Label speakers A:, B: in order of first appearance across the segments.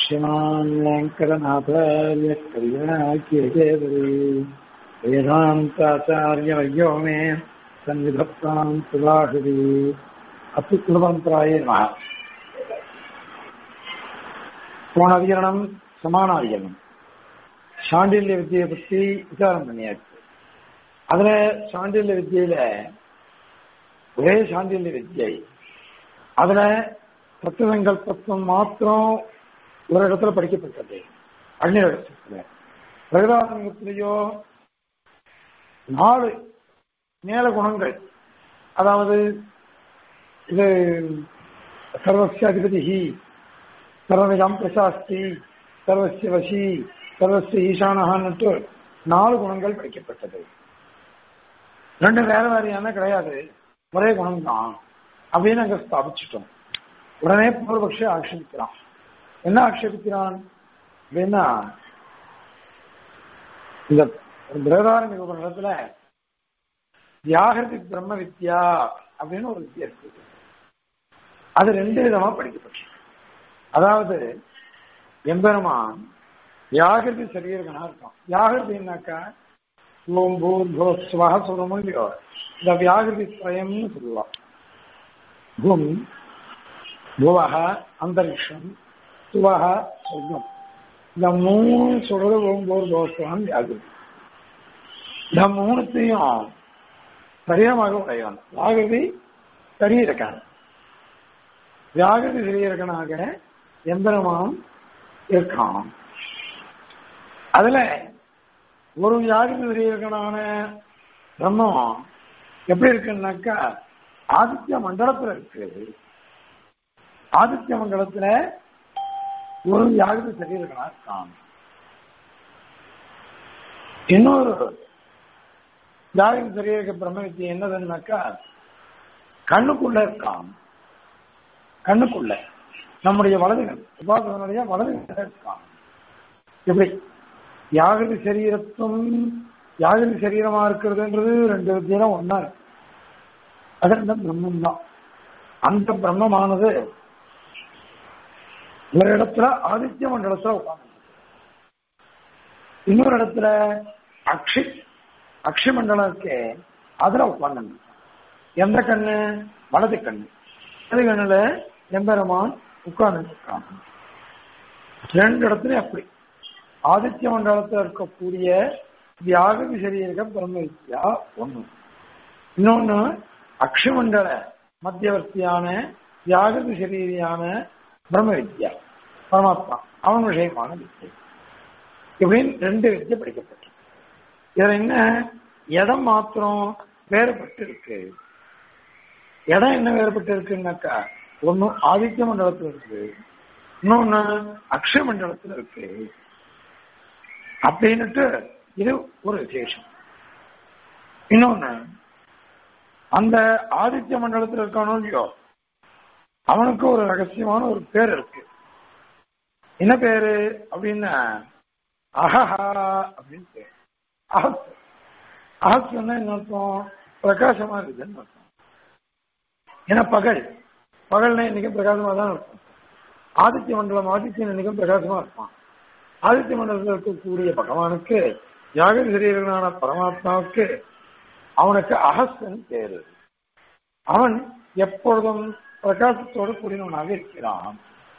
A: श्रीमान् वेङ्कटनाथार्य कल्याणाख्यकेवरी वेदान्ताचार्यवर्यो मे सन्निधत्तां सुभाषिति அத்துக்குலபந்தராய நம போன அதிகரணம் சமான அதிகரணம் சாண்டில்ய வித்தியை பத்தி விசாரம் பண்ணியாச்சு அதுல சாண்டில்ய வித்தியில ஒரே சாண்டில்ய வித்தியை அதுல தத்துவங்கல்பத்துவம் மாத்திரம் ஒரு இடத்துல படிக்கப்பட்டது அக்னிரகத்துல பிரகதாரங்கத்திலேயோ நாலு மேல குணங்கள் அதாவது இது சர்வசிய அதிபதி சர்வவிதம் பிரசாஸ்தி சர்வசிய வசி சர்வசிய ஈசானஹான்ட்டு நாலு குணங்கள் படிக்கப்பட்டது ரெண்டு வேற வேறையான கிடையாது ஒரே குணம் தான் அப்படின்னு அங்க ஸ்தாபிச்சிட்டோம் உடனே பூர்வபக்ஷ ஆக்ஷேபிக்கிறான் என்ன ஆக்ஷேபிக்கிறான் அப்படின்னா இந்த பிரதாரண நிரூபணத்துல வியாகிருதி பிரம்ம வித்யா அப்படின்னு ஒரு வித்தியா இருக்குது அது ரெண்டு விதமா படிக்கப்பட்டு அதாவது எம்பெருமான் வியாகிருதி சரீரகனா இருக்கும் வியாகிருதினாக்கா ஓம் பூர் போ சுவாக சொல்லணும் இல்லையோ இந்த வியாகிருதி ஸ்வயம்னு சொல்லுவான் பூமி புவக அந்தரிக்ஷம் சுவக சொர்க்கம் இந்த மூணு சொல்றது ஓம் போர் தோஸ்தான் வியாகிருதி இந்த மூணுத்தையும் சரீரமாக உடையவன் வியாகிருதி சரீரக்கான வியாகிருதி சரீரகனாக எம்பெருமான் இருக்கான் அதுல ஒரு வியாகிருதி சரீரகனான பிரம்மம் எப்படி இருக்குன்னாக்கா ஆதித்ய மண்டலத்துல இருக்கு ஆதித்ய மண்டலத்துல ஒரு வியாகிருதி சரீரகனா இருக்கான் இன்னொரு வியாகிருதி சரீரக பிரம்ம வித்தியை என்னதுன்னாக்கா கண்ணுக்குள்ள இருக்கான் கண்ணுக்குள்ள நம்முடைய வலதுகள் உபாசனுடைய வலதுகள் இருக்கான் எப்படி யாகிருதி சரீரத்தும் யாகிருதி சரீரமா இருக்கிறதுன்றது ரெண்டு வித்தியம் ஒன்னா இருக்கு அது அந்த பிரம்மம் தான் அந்த பிரம்மமானது ஒரு இடத்துல ஆதித்ய மண்டலத்துல உட்கார்ந்து இன்னொரு இடத்துல அக்ஷி அக்ஷி மண்டலம் இருக்கே அதுல உட்கார்ந்து எந்த கண்ணு வலது கண்ணு வலது கண்ணுல எம்பெருமான் உட்கார்ந்து இருக்கான் ரெண்டு இடத்துலயும் அப்படி ஆதித்ய மண்டலத்தில் இருக்கக்கூடிய வியாகவி சரீரக பிரம்ம வித்யா ஒண்ணு இன்னொன்னு அக்ஷமண்டல மத்தியவர்த்தியான வியாகவி சரீரியான பிரம்ம வித்யா பரமாத்மா அவன் விஷயமான வித்யை இப்படின்னு ரெண்டு வித்தியை படிக்கப்பட்டு இதுல என்ன இடம் மாத்திரம் வேறுபட்டு இருக்கு இடம் என்ன வேறுபட்டு இருக்குன்னாக்கா ஒன்னு ஆதித்ய மண்டலத்துல இருக்கு இன்னொன்னு அக்ஷய மண்டலத்துல இருக்கு அப்படின்னுட்டு இது ஒரு விசேஷம் இன்னொன்னு அந்த ஆதித்ய மண்டலத்தில் இருக்கானோ இல்லையோ அவனுக்கு ஒரு ரகசியமான ஒரு பேர் இருக்கு என்ன பேரு அப்படின்னா அஹஹா அப்படின்னு பேர் அஹஸ் அஹஸ் என்ன அர்த்தம் பிரகாசமா இருக்குதுன்னு அர்த்தம் ஏன்னா பகல் பகல்னா இன்னைக்கும் பிரகாசமா தான் இருக்கும் ஆதித்ய மண்டலம் ஆதித்யன் இன்னைக்கும் பிரகாசமா இருப்பான் ஆதித்ய மண்டலத்தில் இருக்கக்கூடிய பகவானுக்கு யாக சரீரனான பரமாத்மாவுக்கு அவனுக்கு அகஸ்தன் பேரு அவன் எப்பொழுதும் பிரகாசத்தோடு கூடினவனாக இருக்கிறான்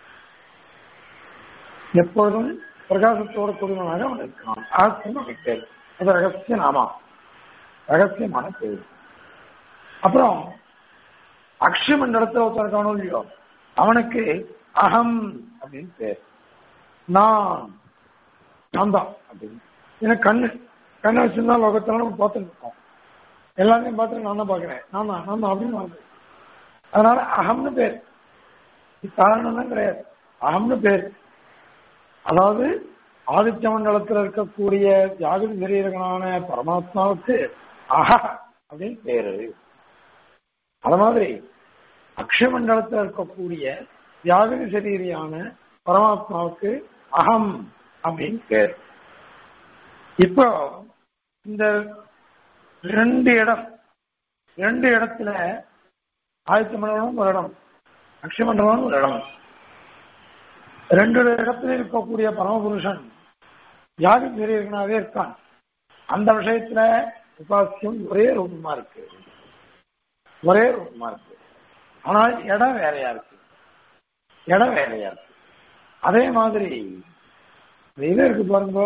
A: எப்பொழுதும் பிரகாசத்தோடு கூடினவனாக அவன் இருக்கிறான் அகஸ்தன் அவனுக்கு பேர் அது ரகசிய நாமா ரகசியமான பேர் அப்புறம் அக்ஷய மண்டலத்தில் ஒருத்தருக்கானோ இல்லையோ அவனுக்கு அகம் அப்படின்னு பேர் நான் நான் தான் அப்படின்னு ஏன்னா கண்ணு கண்ணை வச்சிருந்தா லோகத்துல நம்ம பார்த்துட்டு இருக்கோம் எல்லாத்தையும் பார்த்து நான் தான் பார்க்கிறேன் நான் தான் நான் தான் அப்படின்னு வந்து அதனால அகம்னு பேர் காரணம் தான் கிடையாது அகம்னு பேர் அதாவது ஆதித்ய மண்டலத்தில் இருக்கக்கூடிய ஜாகிரி சரீரகனான பரமாத்மாவுக்கு அஹ அப்படின்னு பேரு அது மாதிரி அக்ஷய மண்டலத்தில் இருக்கக்கூடிய தியாகரி சரீரியான பரமாத்மாவுக்கு அகம் அப்படின்னு பேர் இப்போ இந்த ரெண்டு இடம் ரெண்டு இடத்துல ஆதித்த மண்டலம் ஒரு இடம் அக்ஷய மண்டலம் ஒரு இடம் ரெண்டு இடத்துல இருக்கக்கூடிய பரமபுருஷன் யாக வீரியர்களாகவே இருக்கான் அந்த விஷயத்துல உபாசியம் ஒரே ரூபமா இருக்கு ஒரே ரூபமா இருக்கு ஆனால் இடம் வேறையா இருக்கு இடம் வேறையா இருக்கு அதே மாதிரி இது இருக்கு பாருங்க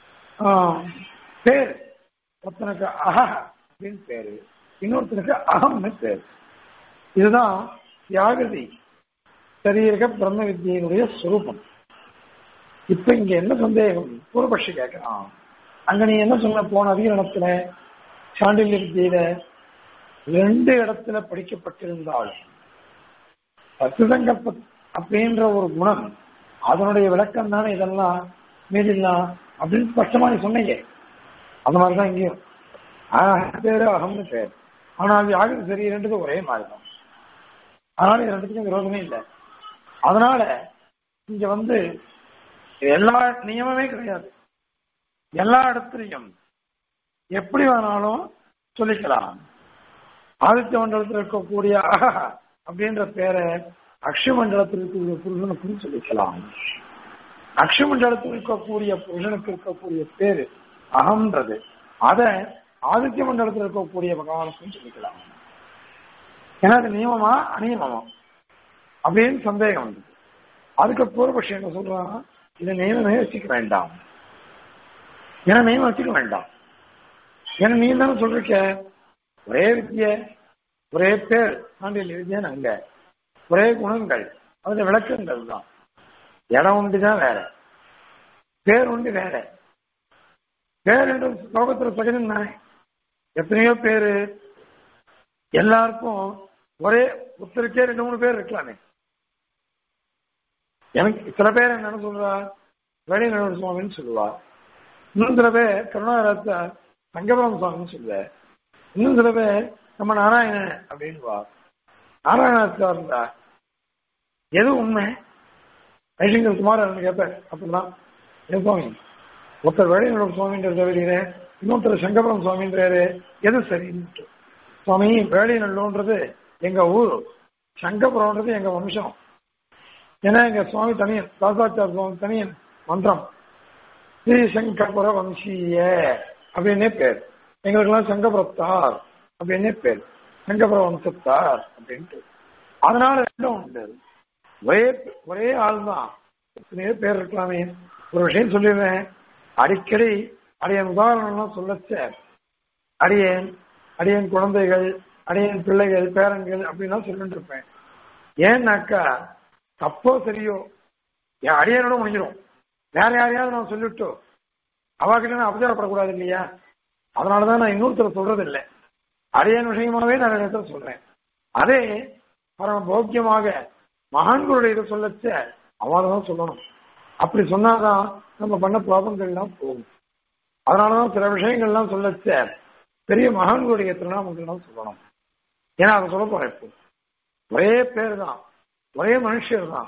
A: பேர் ஒருத்தனுக்கு அஹ அப்படின்னு பேரு இன்னொருத்தனுக்கு அகம்னு பேரு இதுதான் தியாகதி சரீரக பிரம்ம வித்தியினுடைய சுரூபம் இப்ப இங்க என்ன சந்தேகம் பூர்வபக்ஷி கேட்கிறான் அங்க நீ என்ன சொன்ன போன அதிகரணத்துல சாண்டில்ய வித்தியில ரெண்டு இடத்துல படிக்கப்பட்டிருந்தாலும் சத்துசங்கல்ப அப்படின்ற ஒரு குணம் அதனுடைய விளக்கம் தானே இதெல்லாம் மீதில்லாம் அப்படின்னு ஸ்பஷ்டமா நீ சொன்னீங்க அந்த மாதிரிதான் இங்கேயும் பேரு அகம்னு பேர் ஆனால் யாருக்கு சரி ரெண்டுக்கும் ஒரே மாதிரி தான் அதனால இது ரெண்டுத்துக்கும் விரோதமே இல்லை அதனால இங்க வந்து எல்லா நியமமே கிடையாது எல்லா இடத்துலையும் எப்படி வேணாலும் சொல்லிக்கலாம் ஆதித்ய மண்டலத்தில் இருக்கக்கூடிய அஹ அப்படின்ற பேரை அக்ஷ மண்டலத்தில் இருக்கக்கூடிய புருஷனுக்கும் சொல்லிக்கலாம் அக்ஷ மண்டலத்தில் இருக்கக்கூடிய புருஷனுக்கு இருக்கக்கூடிய பேரு அகம்ன்றது அத ஆதித்ய மண்டலத்தில் இருக்கக்கூடிய பகவானுக்கும் சொல்லிக்கலாம் ஏன்னா அது நியமமா அநியமமா அப்படின்னு சந்தேகம் வந்தது அதுக்கு பூர்வபக்ஷம் என்ன சொல்றான் இதை நியமமே வச்சுக்க வேண்டாம் ஏன்னா நியமம் வச்சுக்க வேண்டாம் ஏன்னா நீ தானே சொல்லிருக்க ஒரே வித்திய ஒரே பேர் ஆண்டில் வித்தியன் அங்க ஒரே குணங்கள் அதுல விளக்கங்கள் தான் இடம் உண்டு தான் வேற பேர் உண்டு வேற பேர் என்று லோகத்துல சகஜம் தானே எத்தனையோ பேரு எல்லாருக்கும் ஒரே ஒருத்தருக்கே ரெண்டு மூணு பேர் இருக்கலாமே எனக்கு சில பேர் என்னன்னு சொல்றா வேணிநகர் சுவாமின்னு சொல்லுவா இன்னும் சில பேர் கருணாகரத்த சங்கபுரம் சுவாமின்னு சொல்லுவ இன்னும் சில பேர் நம்ம நாராயணன் அப்படின்வா நாராயணாத்தா இருந்தா எது உண்மை ஐசிங்கர் குமாரன் கேட்பேன் அப்படின்னா என் சுவாமி ஒருத்தர் வேணிநகர் சுவாமின்ற வெளியில இன்னொருத்தர் சங்கபுரம் சுவாமின்றாரு எது சரின்னு சுவாமி வேலிநல்லூன்றது எங்க ஊர் சங்கபுரம்ன்றது எங்க வம்சம் ஏன்னா எங்க சுவாமி தனியன் தாசாச்சார சுவாமி தனியன் மந்திரம் ஸ்ரீ சங்கபுர வம்சீய அப்படின்னே பேர் எங்களுக்கெல்லாம் சங்கபுரத்தார் அப்படின்னே பேர் சங்கபுர வம்சத்தார் அப்படின்ட்டு அதனால ரெண்டும் உண்டு ஒரே ஒரே ஆள் தான் எத்தனையோ பேர் இருக்கலாமே ஒரு விஷயம் சொல்லிடுறேன் அடிக்கடி அடியன் உதாரணம்லாம் சொல்லச்ச அடியேன் அடியன் குழந்தைகள் அடியன் பிள்ளைகள் பேரன்கள் அப்படின்லாம் சொல்லிட்டு இருப்பேன் ஏன்னாக்கா தப்போ சரியோ என் அடியனோட முடிஞ்சிடும் வேற யாரையாவது நான் சொல்லிவிட்டோ அவகிட்ட நான் அபச்சாரப்படக்கூடாது இல்லையா அதனாலதான் நான் இன்னொருத்தர் சொல்றது இல்லை அடியன் விஷயமாவே நான் இடத்துல சொல்றேன் அதே பரம போக்கியமாக மகான்களுடைய இதை சொல்லச்ச அவதான் சொல்லணும் அப்படி சொன்னாதான் நம்ம பண்ண பாபங்கள்லாம் போகும் அதனாலதான் சில விஷயங்கள்லாம் சொல்லச்ச பெரிய மகான்களுடைய திருநாமங்கள்லாம் சொல்லணும் ஏன்னா அதை சொல்ல போறேன் இப்போ ஒரே பேர் தான் ஒரே மனுஷர் தான்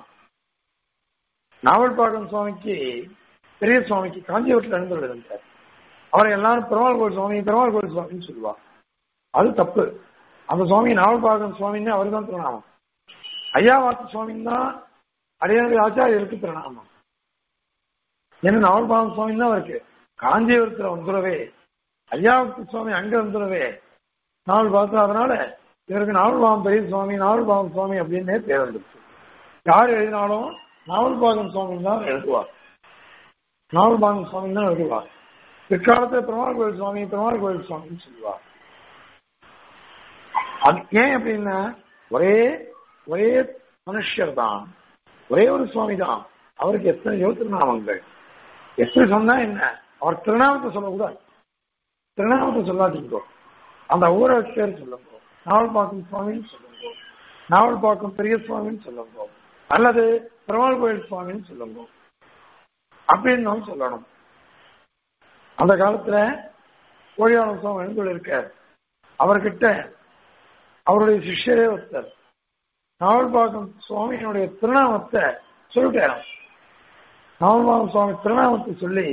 A: நாவல்பாக்கம் சுவாமிக்கு பெரிய சுவாமிக்கு காஞ்சிபுரத்தில் எழுந்துள்ள இருந்தார் அவரை எல்லாரும் பெருமாள் கோயில் சுவாமி பெருமாள் கோயில் சுவாமின்னு சொல்லுவா அது தப்பு அந்த சுவாமி நாவல்பாக்கம் சுவாமின்னு அவர் தான் திருநாமம் ஐயாவாத்து சுவாமின்னு தான் அடையாள ஆச்சாரியருக்கு திருநாமம் ஏன்னா நாவல்பாக்கம் சுவாமி தான் இருக்கு காஞ்சிபுரத்தில் வந்துடவே ஐயாவுக்கு சுவாமி அங்க வந்துடவே நாவல் பார்த்து அதனால இவருக்கு நாவல்பாகம் பெரிய சுவாமி நாவல்பாகம் சுவாமி அப்படின்னே பேர் வந்துருச்சு யார் எழுதினாலும் நாவல்பாகம் சுவாமி தான் எழுதுவார் நாவல்பாகம் சுவாமி தான் எழுதுவார் பிற்காலத்தில் பெருமாள் கோயில் சுவாமி பெருமாள் கோயில் சுவாமின்னு சொல்லுவார் அது ஏன் அப்படின்னா ஒரே ஒரே மனுஷர் தான் ஒரே ஒரு சுவாமி தான் அவருக்கு எத்தனையோ திருநாமங்கள் எப்படி சொன்னா என்ன அவர் திருநாமத்தை சொல்லக்கூடாது திருநாமத்தை சொல்லாதீங்கோ அந்த ஊரை பேர் சொல்லுங்க நாவல்பாக்கம் சுவாமின்னு சொல்லுங்க நாவல்பாக்கம் பெரிய சுவாமின்னு சொல்லுங்க அல்லது பெருமாள் கோயில் சுவாமின்னு சொல்லுங்க அப்படின்னு நாம் சொல்லணும் அந்த காலத்துல கோழியாளம் சுவாமி எழுந்துள்ள இருக்கார் அவர்கிட்ட அவருடைய சிஷ்யரே ஒருத்தர் நாவல்பாக்கம் சுவாமியினுடைய திருநாமத்தை சொல்லிட்டாராம் நாவல்பாக்கம் சுவாமி திருநாமத்தை சொல்லி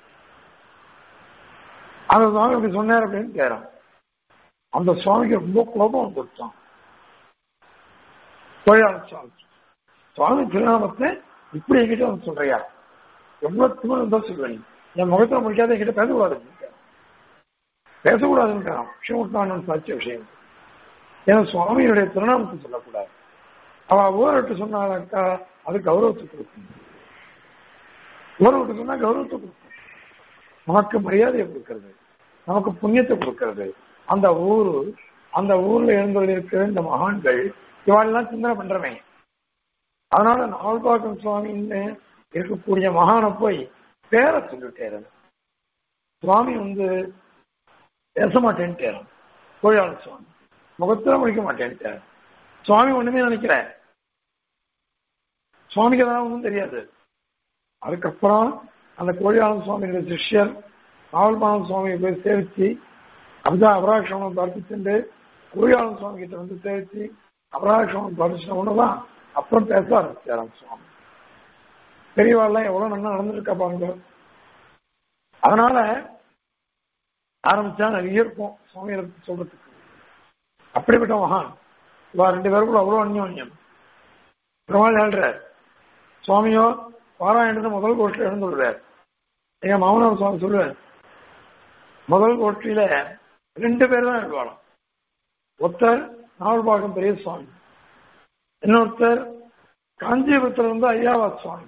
A: அந்த சுவாமி இப்படி சொன்னார் அப்படின்னு கேறான் அந்த சுவாமிக்கு ரொம்ப கோபம் வந்துருச்சான் கோழியாள சுவாமி சுவாமி திருநாமத்தை இப்படி என்கிட்ட வந்து சொல்றியா எவ்வளவு திமிர் இருந்தா சொல்லுவேன் என் முகத்துல முடிக்காத என்கிட்ட பேசக்கூடாது பேசக்கூடாதுன்னு விஷயம் சாட்சிய விஷயம் ஏன்னா சுவாமியுடைய திருநாமத்தை சொல்லக்கூடாது அவ ஊரட்டு சொன்னாக்கா அது கௌரவத்தை கொடுக்கும் ஊரட்டு சொன்னா கௌரவத்தை கொடுக்கும் நமக்கு மரியாதையை கொடுக்கறது நமக்கு புண்ணியத்தை கொடுக்கறது அந்த ஊரு அந்த ஊர்ல எழுந்தொழி இருக்கிற இந்த மகான்கள் இவாளெல்லாம் சிந்தனை பண்றவன் அதனால நாவல்பாக்கம் சுவாமின்னு இருக்கக்கூடிய மகானை போய் பேரை சொல்லிட்டேன் சுவாமி வந்து பேச மாட்டேன்ட்டார் கோழியாளர் சுவாமி முகத்துல முடிக்க மாட்டேன்ட்டார் சுவாமி ஒண்ணுமே நினைக்கிறேன் சுவாமிக்கு அதெல்லாம் ஒன்றும் தெரியாது அதுக்கப்புறம் அந்த கோழியாளன் சுவாமியோட சிஷ்யர் நாவல்பாலம் சுவாமியை போய் சேவிச்சு அப்படிதான் அபராட்சமம் பார்த்துட்டு கோழியாளன் சுவாமி கிட்ட வந்து சேவிச்சு அபராட்சமம் பார்த்துட்ட உடனேதான் அப்புறம் பேச ஆரம்பிச்சாராம் சுவாமி பெரியவாள்லாம் எவ்வளவு நல்லா நடந்துருக்கா பாருங்க அதனால ஆரம்பிச்சா நிறைய இருக்கும் சுவாமியை சொல்றதுக்கு அப்படிப்பட்ட மகான் இவா ரெண்டு பேரும் கூட அவ்வளவு அந்யோன்யம் பெருமாள் ಹೇಳ್றார் சுவாமியோ பாராயணத்தை முதல் கோஷ்டில எழுந்துள்ளார் எங்க மாமனார் சுவாமி சொல்லுவார் முதல் கோஷ்டியில ரெண்டு பேர் தான் எழுவாளாம் ஒருத்தர் நாவல்பாக்கம் பெரிய சுவாமி இன்னொருத்தர் காஞ்சிபுரத்துல இருந்து ஐயாவா சுவாமி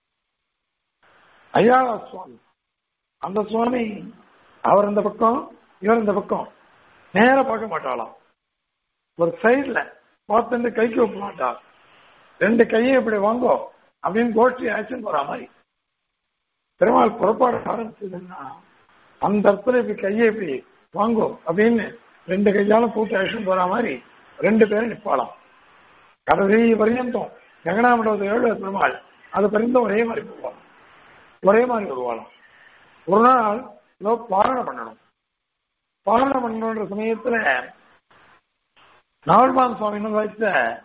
A: ஐயாவா சுவாமி அந்த சுவாமி அவர் இந்த பக்கம் இவர் இந்த பக்கம் நேர பார்க்க மாட்டாளாம் ஒரு சைட்ல பார்த்து கைக்கு வைக்க மாட்டா ரெண்டு கையை இப்படி வாங்கோ அப்படின்னு கோஷ்டி ஆக்ஷன் போற மாதிரி பெருமாள் புறப்பாடு ஆரம்பிச்சதுன்னா அந்த இடத்துல இப்படி கையை இப்படி வாங்கோ அப்படின்னு ரெண்டு கையால கூட்டு ஆக்ஷன் போற மாதிரி ரெண்டு பேரும் நிப்பாளாம் கடைசி பரியந்தம் ஜெகநாமண்டபத்து ஏழு பெருமாள் அது பரிந்தம் ஒரே மாதிரி போவாங்க ஒரே மாதிரி வருவாளாம் ஒரு நாள் ஏதோ பாரணம் பண்ணணும் பாரணம் பண்ணணுன்ற சமயத்துல நாவல்பான் சுவாமி வைத்த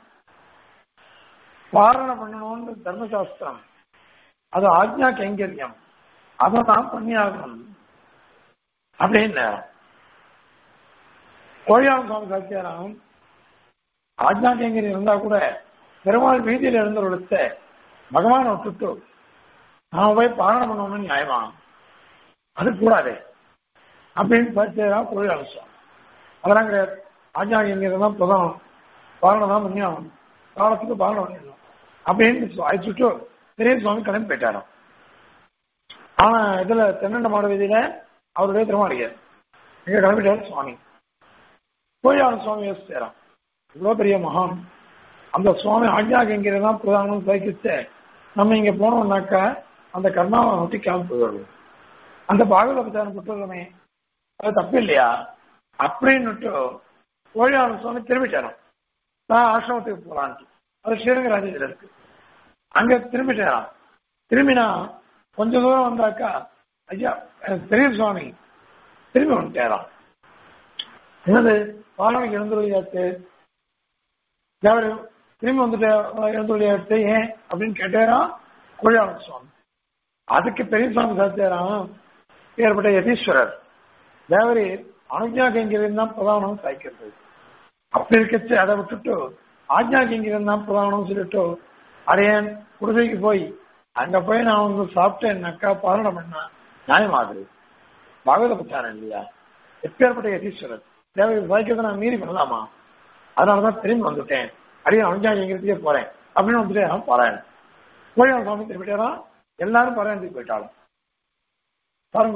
A: பாரணம் பண்ணணும்னு தர்மசாஸ்திரம் அது ஆஜ்ஞா கைங்கரியம் அதை தான் பண்ணி ஆகணும் அப்படின்னு நேரம் கோழியாளன் சுவாமி சாத்தியாரம் ஆஜ்ஞா கைங்கரியம் இருந்தா கூட பெருமாள் வீதியில் இருந்தவர்களுக்கு பகவானை விட்டுட்டு நாம போய் பாரணம் பண்ணணும்னு நியாயமா அது கூடாது அப்படின்னு பார்த்தா கோழியாளன் சுவாமி அதெல்லாம் கிடையாது ஆஜ்ஞா கைங்கரியம் தான் பிரதானம் பாரணம் தான் பண்ணி ஆகணும் காலத்துக்கு பாரணம் பண்ணிடணும் அப்படின்னு அழைச்சிட்டு பெரிய சுவாமி கிளம்பி போயிட்டாராம் ஆனா இதுல தென்னண்ட மாட வீதியில அவருடைய திருமாளிகர் இங்க கிளம்பிட்டாரு சுவாமி கோயிலான சுவாமி யோசிச்சாராம் இவ்வளவு பெரிய மகான் அந்த சுவாமி ஆஜ்ஞா கைங்கிறதான் பிரதானம் சகிச்சு நம்ம இங்க போனோம்னாக்கா அந்த கர்மாவை நோட்டி கிளம்பி போயிடுவோம் அந்த பாகவத பிரச்சாரம் புத்தகமே அது தப்பு இல்லையா அப்படின்னுட்டு கோழியான சுவாமி திரும்பிட்டாராம் நான் ஆசிரமத்துக்கு போலான்ட்டு அது ஸ்ரீரங்கராஜத்தில் இருக்கு அங்க திரும்பிட்டாராம் திரும்பினா கொஞ்ச தூரம் வந்தாக்கா ஐயா பெரிய சுவாமி திரும்பி வந்துட்டாராம் என்னது பாலனைக்கு எழுந்துள்ளாச்சு தேவர் திரும்பி வந்துட்டு எழுந்துள்ளாச்சு ஏன் அப்படின்னு கேட்டாராம் கோழியாள சுவாமி அதுக்கு பெரிய சுவாமி சாத்தியாராம் ஏற்பட்ட யதீஸ்வரர் தேவரி அனுஜா கைங்கிரம் தான் பிரதானம் சாய்க்கிறது அப்படி இருக்கச்சு அதை விட்டுட்டு ஆஜ்ஞா கைங்கிரம் தான் பிரதானம் சொல்லிட்டு அடையன் குடிசைக்கு போய் அங்க போய் நான் வந்து சாப்பிட்டேன்னாக்கா பாரணம் பண்ணா நியாயமாகுது பாகவத பச்சாரம் இல்லையா எப்பேற்பட்ட யதீஸ்வரர் தேவை சாய்க்கிறத நான் மீறி பண்ணலாமா அதனாலதான் திரும்பி வந்துட்டேன் அடியே அனுஜா கைங்கிறதுக்கே போறேன் அப்படின்னு வந்துட்டு பாராயணம் கோயில் சுவாமி திரும்பிட்டா எல்லாரும் பாராயணத்துக்கு போயிட்டாலும் பாருங்க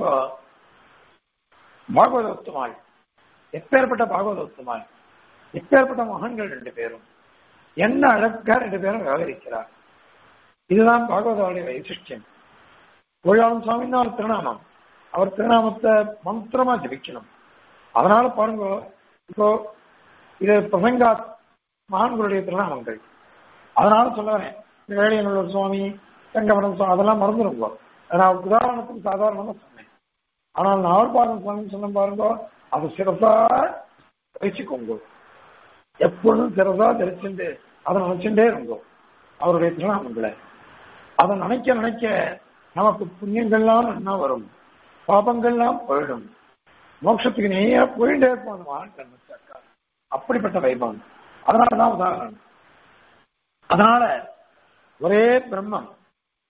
A: பாகவத உத்தமாள் எப்பேற்பட்ட பாகவத உத்தமாள் எப்பேற்பட்ட மகன்கள் ரெண்டு பேரும் என்ன அழகா ரெண்டு பேரும் விவகரிக்கிறார் இதுதான் பாகவதாவுடைய வைசிஷ்டியம் கோயாளன் சுவாமி தான் அவர் திருநாமம் அவர் திருநாமத்தை மந்திரமா ஜபிக்கணும் அதனால பாருங்க இப்போ இது பிரசங்கா மகான்களுடைய திருநாமங்கள் அதனால சொல்லுவேன் வேலையனூர் சுவாமி தங்கமடம் சுவாமி அதெல்லாம் மறந்துருங்க நான் உதாரணத்துக்கு சாதாரணமா சொன்னேன் ஆனால் நாவல்பாதம் சுவாமி சொன்ன பாருங்க அது சிறப்பா வச்சுக்கோங்க எப்பொழுதும் சிறதா தெரிச்சுட்டு அதை நினைச்சுட்டே இருந்தோம் அவருடைய திருநாமங்களை அதை நினைக்க நினைக்க நமக்கு புண்ணியங்கள்லாம் என்ன வரும் பாபங்கள்லாம் போயிடும் மோட்சத்துக்கு நேரா போயிட்டே இருப்போம் வாழ்க்கை அப்படிப்பட்ட வைபவம் அதனாலதான் உதாரணம் அதனால ஒரே பிரம்மம்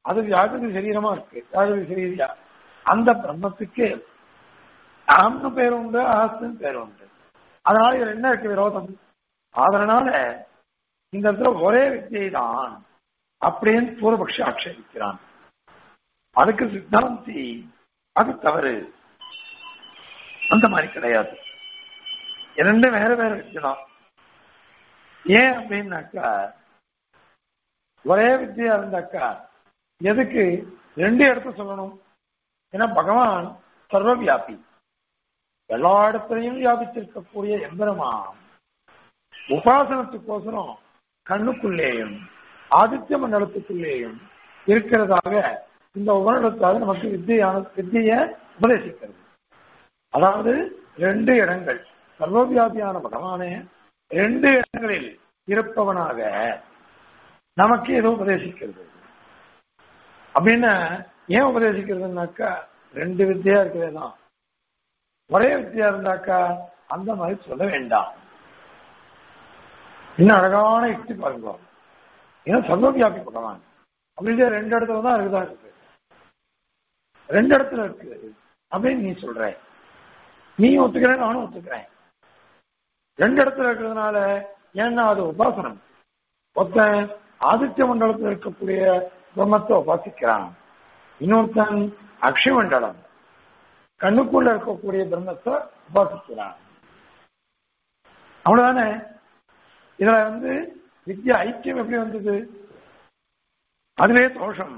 A: அது வியாகிருதி சரீரமா இருக்கு வியாகிருதி சரீரியா அந்த பிரம்மத்துக்கு அகம்னு பேர் உண்டு அகஸ்துன்னு பேர் உண்டு அதனால இதுல என்ன இருக்கு விரோதம் அதனால இந்த இடத்துல ஒரே வித்தியை தான் அப்படின்னு பூர்வபக்ஷி ஆட்சேபிக்கிறான் அதுக்கு சித்தாந்தி அது தவறு அந்த மாதிரி கிடையாது இரண்டு வேற வேற வித்தியை தான் ஏன் அப்படின்னாக்கா ஒரே வித்தியா இருந்தாக்கா எதுக்கு ரெண்டு இடத்த சொல்லணும் ஏன்னா பகவான் சர்வ வியாபி எல்லா இடத்துலையும் வியாபித்திருக்கக்கூடிய எம்பெருமான் உபாசனத்துக்கோசரம் கண்ணுக்குள்ளேயும் ஆதித்ய மண்டலத்துக்குள்ளேயும் இருக்கிறதாக இந்த உபநிடத்தாக நமக்கு வித்தியான வித்திய உபதேசிக்கிறது அதாவது ரெண்டு இடங்கள் சர்வவியாபியான பகவானே ரெண்டு இடங்களில் இருப்பவனாக நமக்கு ஏதோ உபதேசிக்கிறது அப்படின்னு ஏன் உபதேசிக்கிறதுனாக்கா ரெண்டு வித்தியா இருக்கிறதே தான் ஒரே வித்தியா இருந்தாக்கா அந்த மாதிரி சொல்ல வேண்டாம் இன்னும் அழகான யுக்தி பாருங்க ஏன்னா சர்வவியாபி பகவான் அப்படின்னு ரெண்டு இடத்துல தான் இருக்குதா இருக்கு ரெண்டு இடத்துல இருக்கு அப்படின்னு நீ சொல்ற நீ ஒத்துக்கிறேன் நானும் ஒத்துக்கிறேன் ரெண்டு இடத்துல இருக்கிறதுனால ஏன்னா அது உபாசனம் ஒருத்தன் ஆதித்ய மண்டலத்தில் இருக்கக்கூடிய பிரம்மத்தை உபாசிக்கிறான் இன்னொருத்தன் அக்ஷய மண்டலம் கண்ணுக்குள்ள இருக்கக்கூடிய பிரம்மத்தை உபாசிக்கிறான் அவ்வளவுதானே இதுல வந்து வித்யா ஐக்கியம் எப்படி வந்தது அதுவே தோஷம்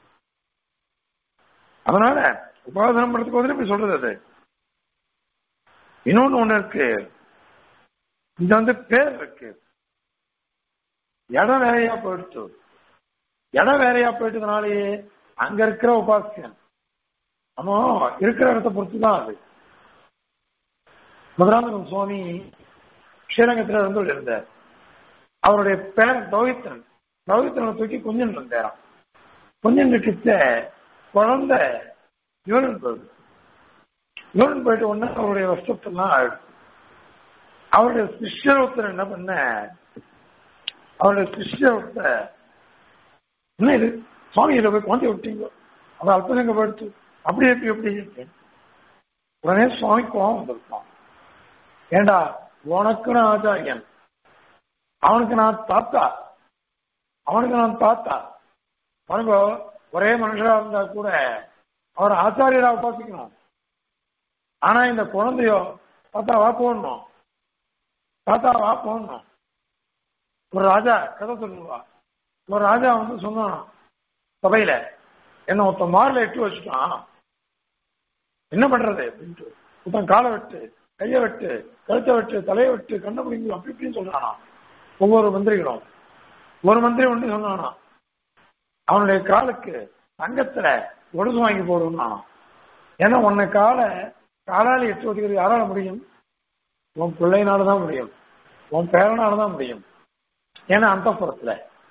A: அதனால உபாசனம் பண்றதுக்கு வந்து இப்படி சொல்றது அது இன்னொன்னு ஒண்ணு இருக்கு இது வந்து பேர் இருக்கு இடம் வேறையா போயிடுச்சு இடம் வேறையா போயிட்டதுனாலேயே அங்க இருக்கிற உபாசியன் நம்ம இருக்கிற இடத்தை பொறுத்து தான் அது மதுராந்தகம் சுவாமி ஸ்ரீரங்கத்தில் இருந்து இருந்தார் அவருடைய பேரன் தௌகித்தன் தௌகித்தனை தூக்கி குஞ்சன் இருந்தாராம் குஞ்சன் கிட்ட குழந்தை யூரன் போயிடுது யூரன் போயிட்டு உடனே அவருடைய வஸ்தத்தெல்லாம் ஆயிடுச்சு அவருடைய சிஷ்யர் ஒருத்தர் என்ன பண்ண அவருடைய சிஷ்யர் ஒருத்தர் என்ன இது சுவாமி இதை போய் குழந்தை விட்டீங்க அவன் அல்பசங்க போயிடுச்சு அப்படி எப்படி எப்படி உடனே சுவாமி கோபம் வந்திருக்கான் ஏண்டா உனக்கு நான் ஆச்சாரியன் அவனுக்கு நான் தாத்தா அவனுக்கு நான் தாத்தா பாருங்க ஒரே மனுஷரா இருந்தா கூட அவர் ஆச்சாரியரா உபாசிக்கணும் ஆனா இந்த குழந்தையோ தாத்தா வா போடணும் தாத்தா வா போடணும் ஒரு ராஜா கதை சொல்லுவா ஒரு ராஜா வந்து சொன்னான் சபையில என்ன ஒருத்தன் மாரில் எட்டு வச்சுட்டான் என்ன பண்றது அப்படின்ட்டு ஒருத்தன் காலை வெட்டு கையை வெட்டு கழுத்தை வெட்டு தலையை வெட்டு கண்ணை பிடிங்க அப்படி இப்படின்னு சொல்றானா ஒவ்வொரு மந்திரிகளும் ஒரு மந்திரி ஒன்று சொன்னானா அவனுடைய காலுக்கு தங்கத்துல ஒடுசு வாங்கி போடும்னா ஏன்னா உன்னை காலை காலால் எட்டு வச்சுக்கிறது யாரால முடியும் உன் பிள்ளைனால தான் முடியும் உன் பேரனால தான் முடியும் ஏன்னா அந்த புறத்துல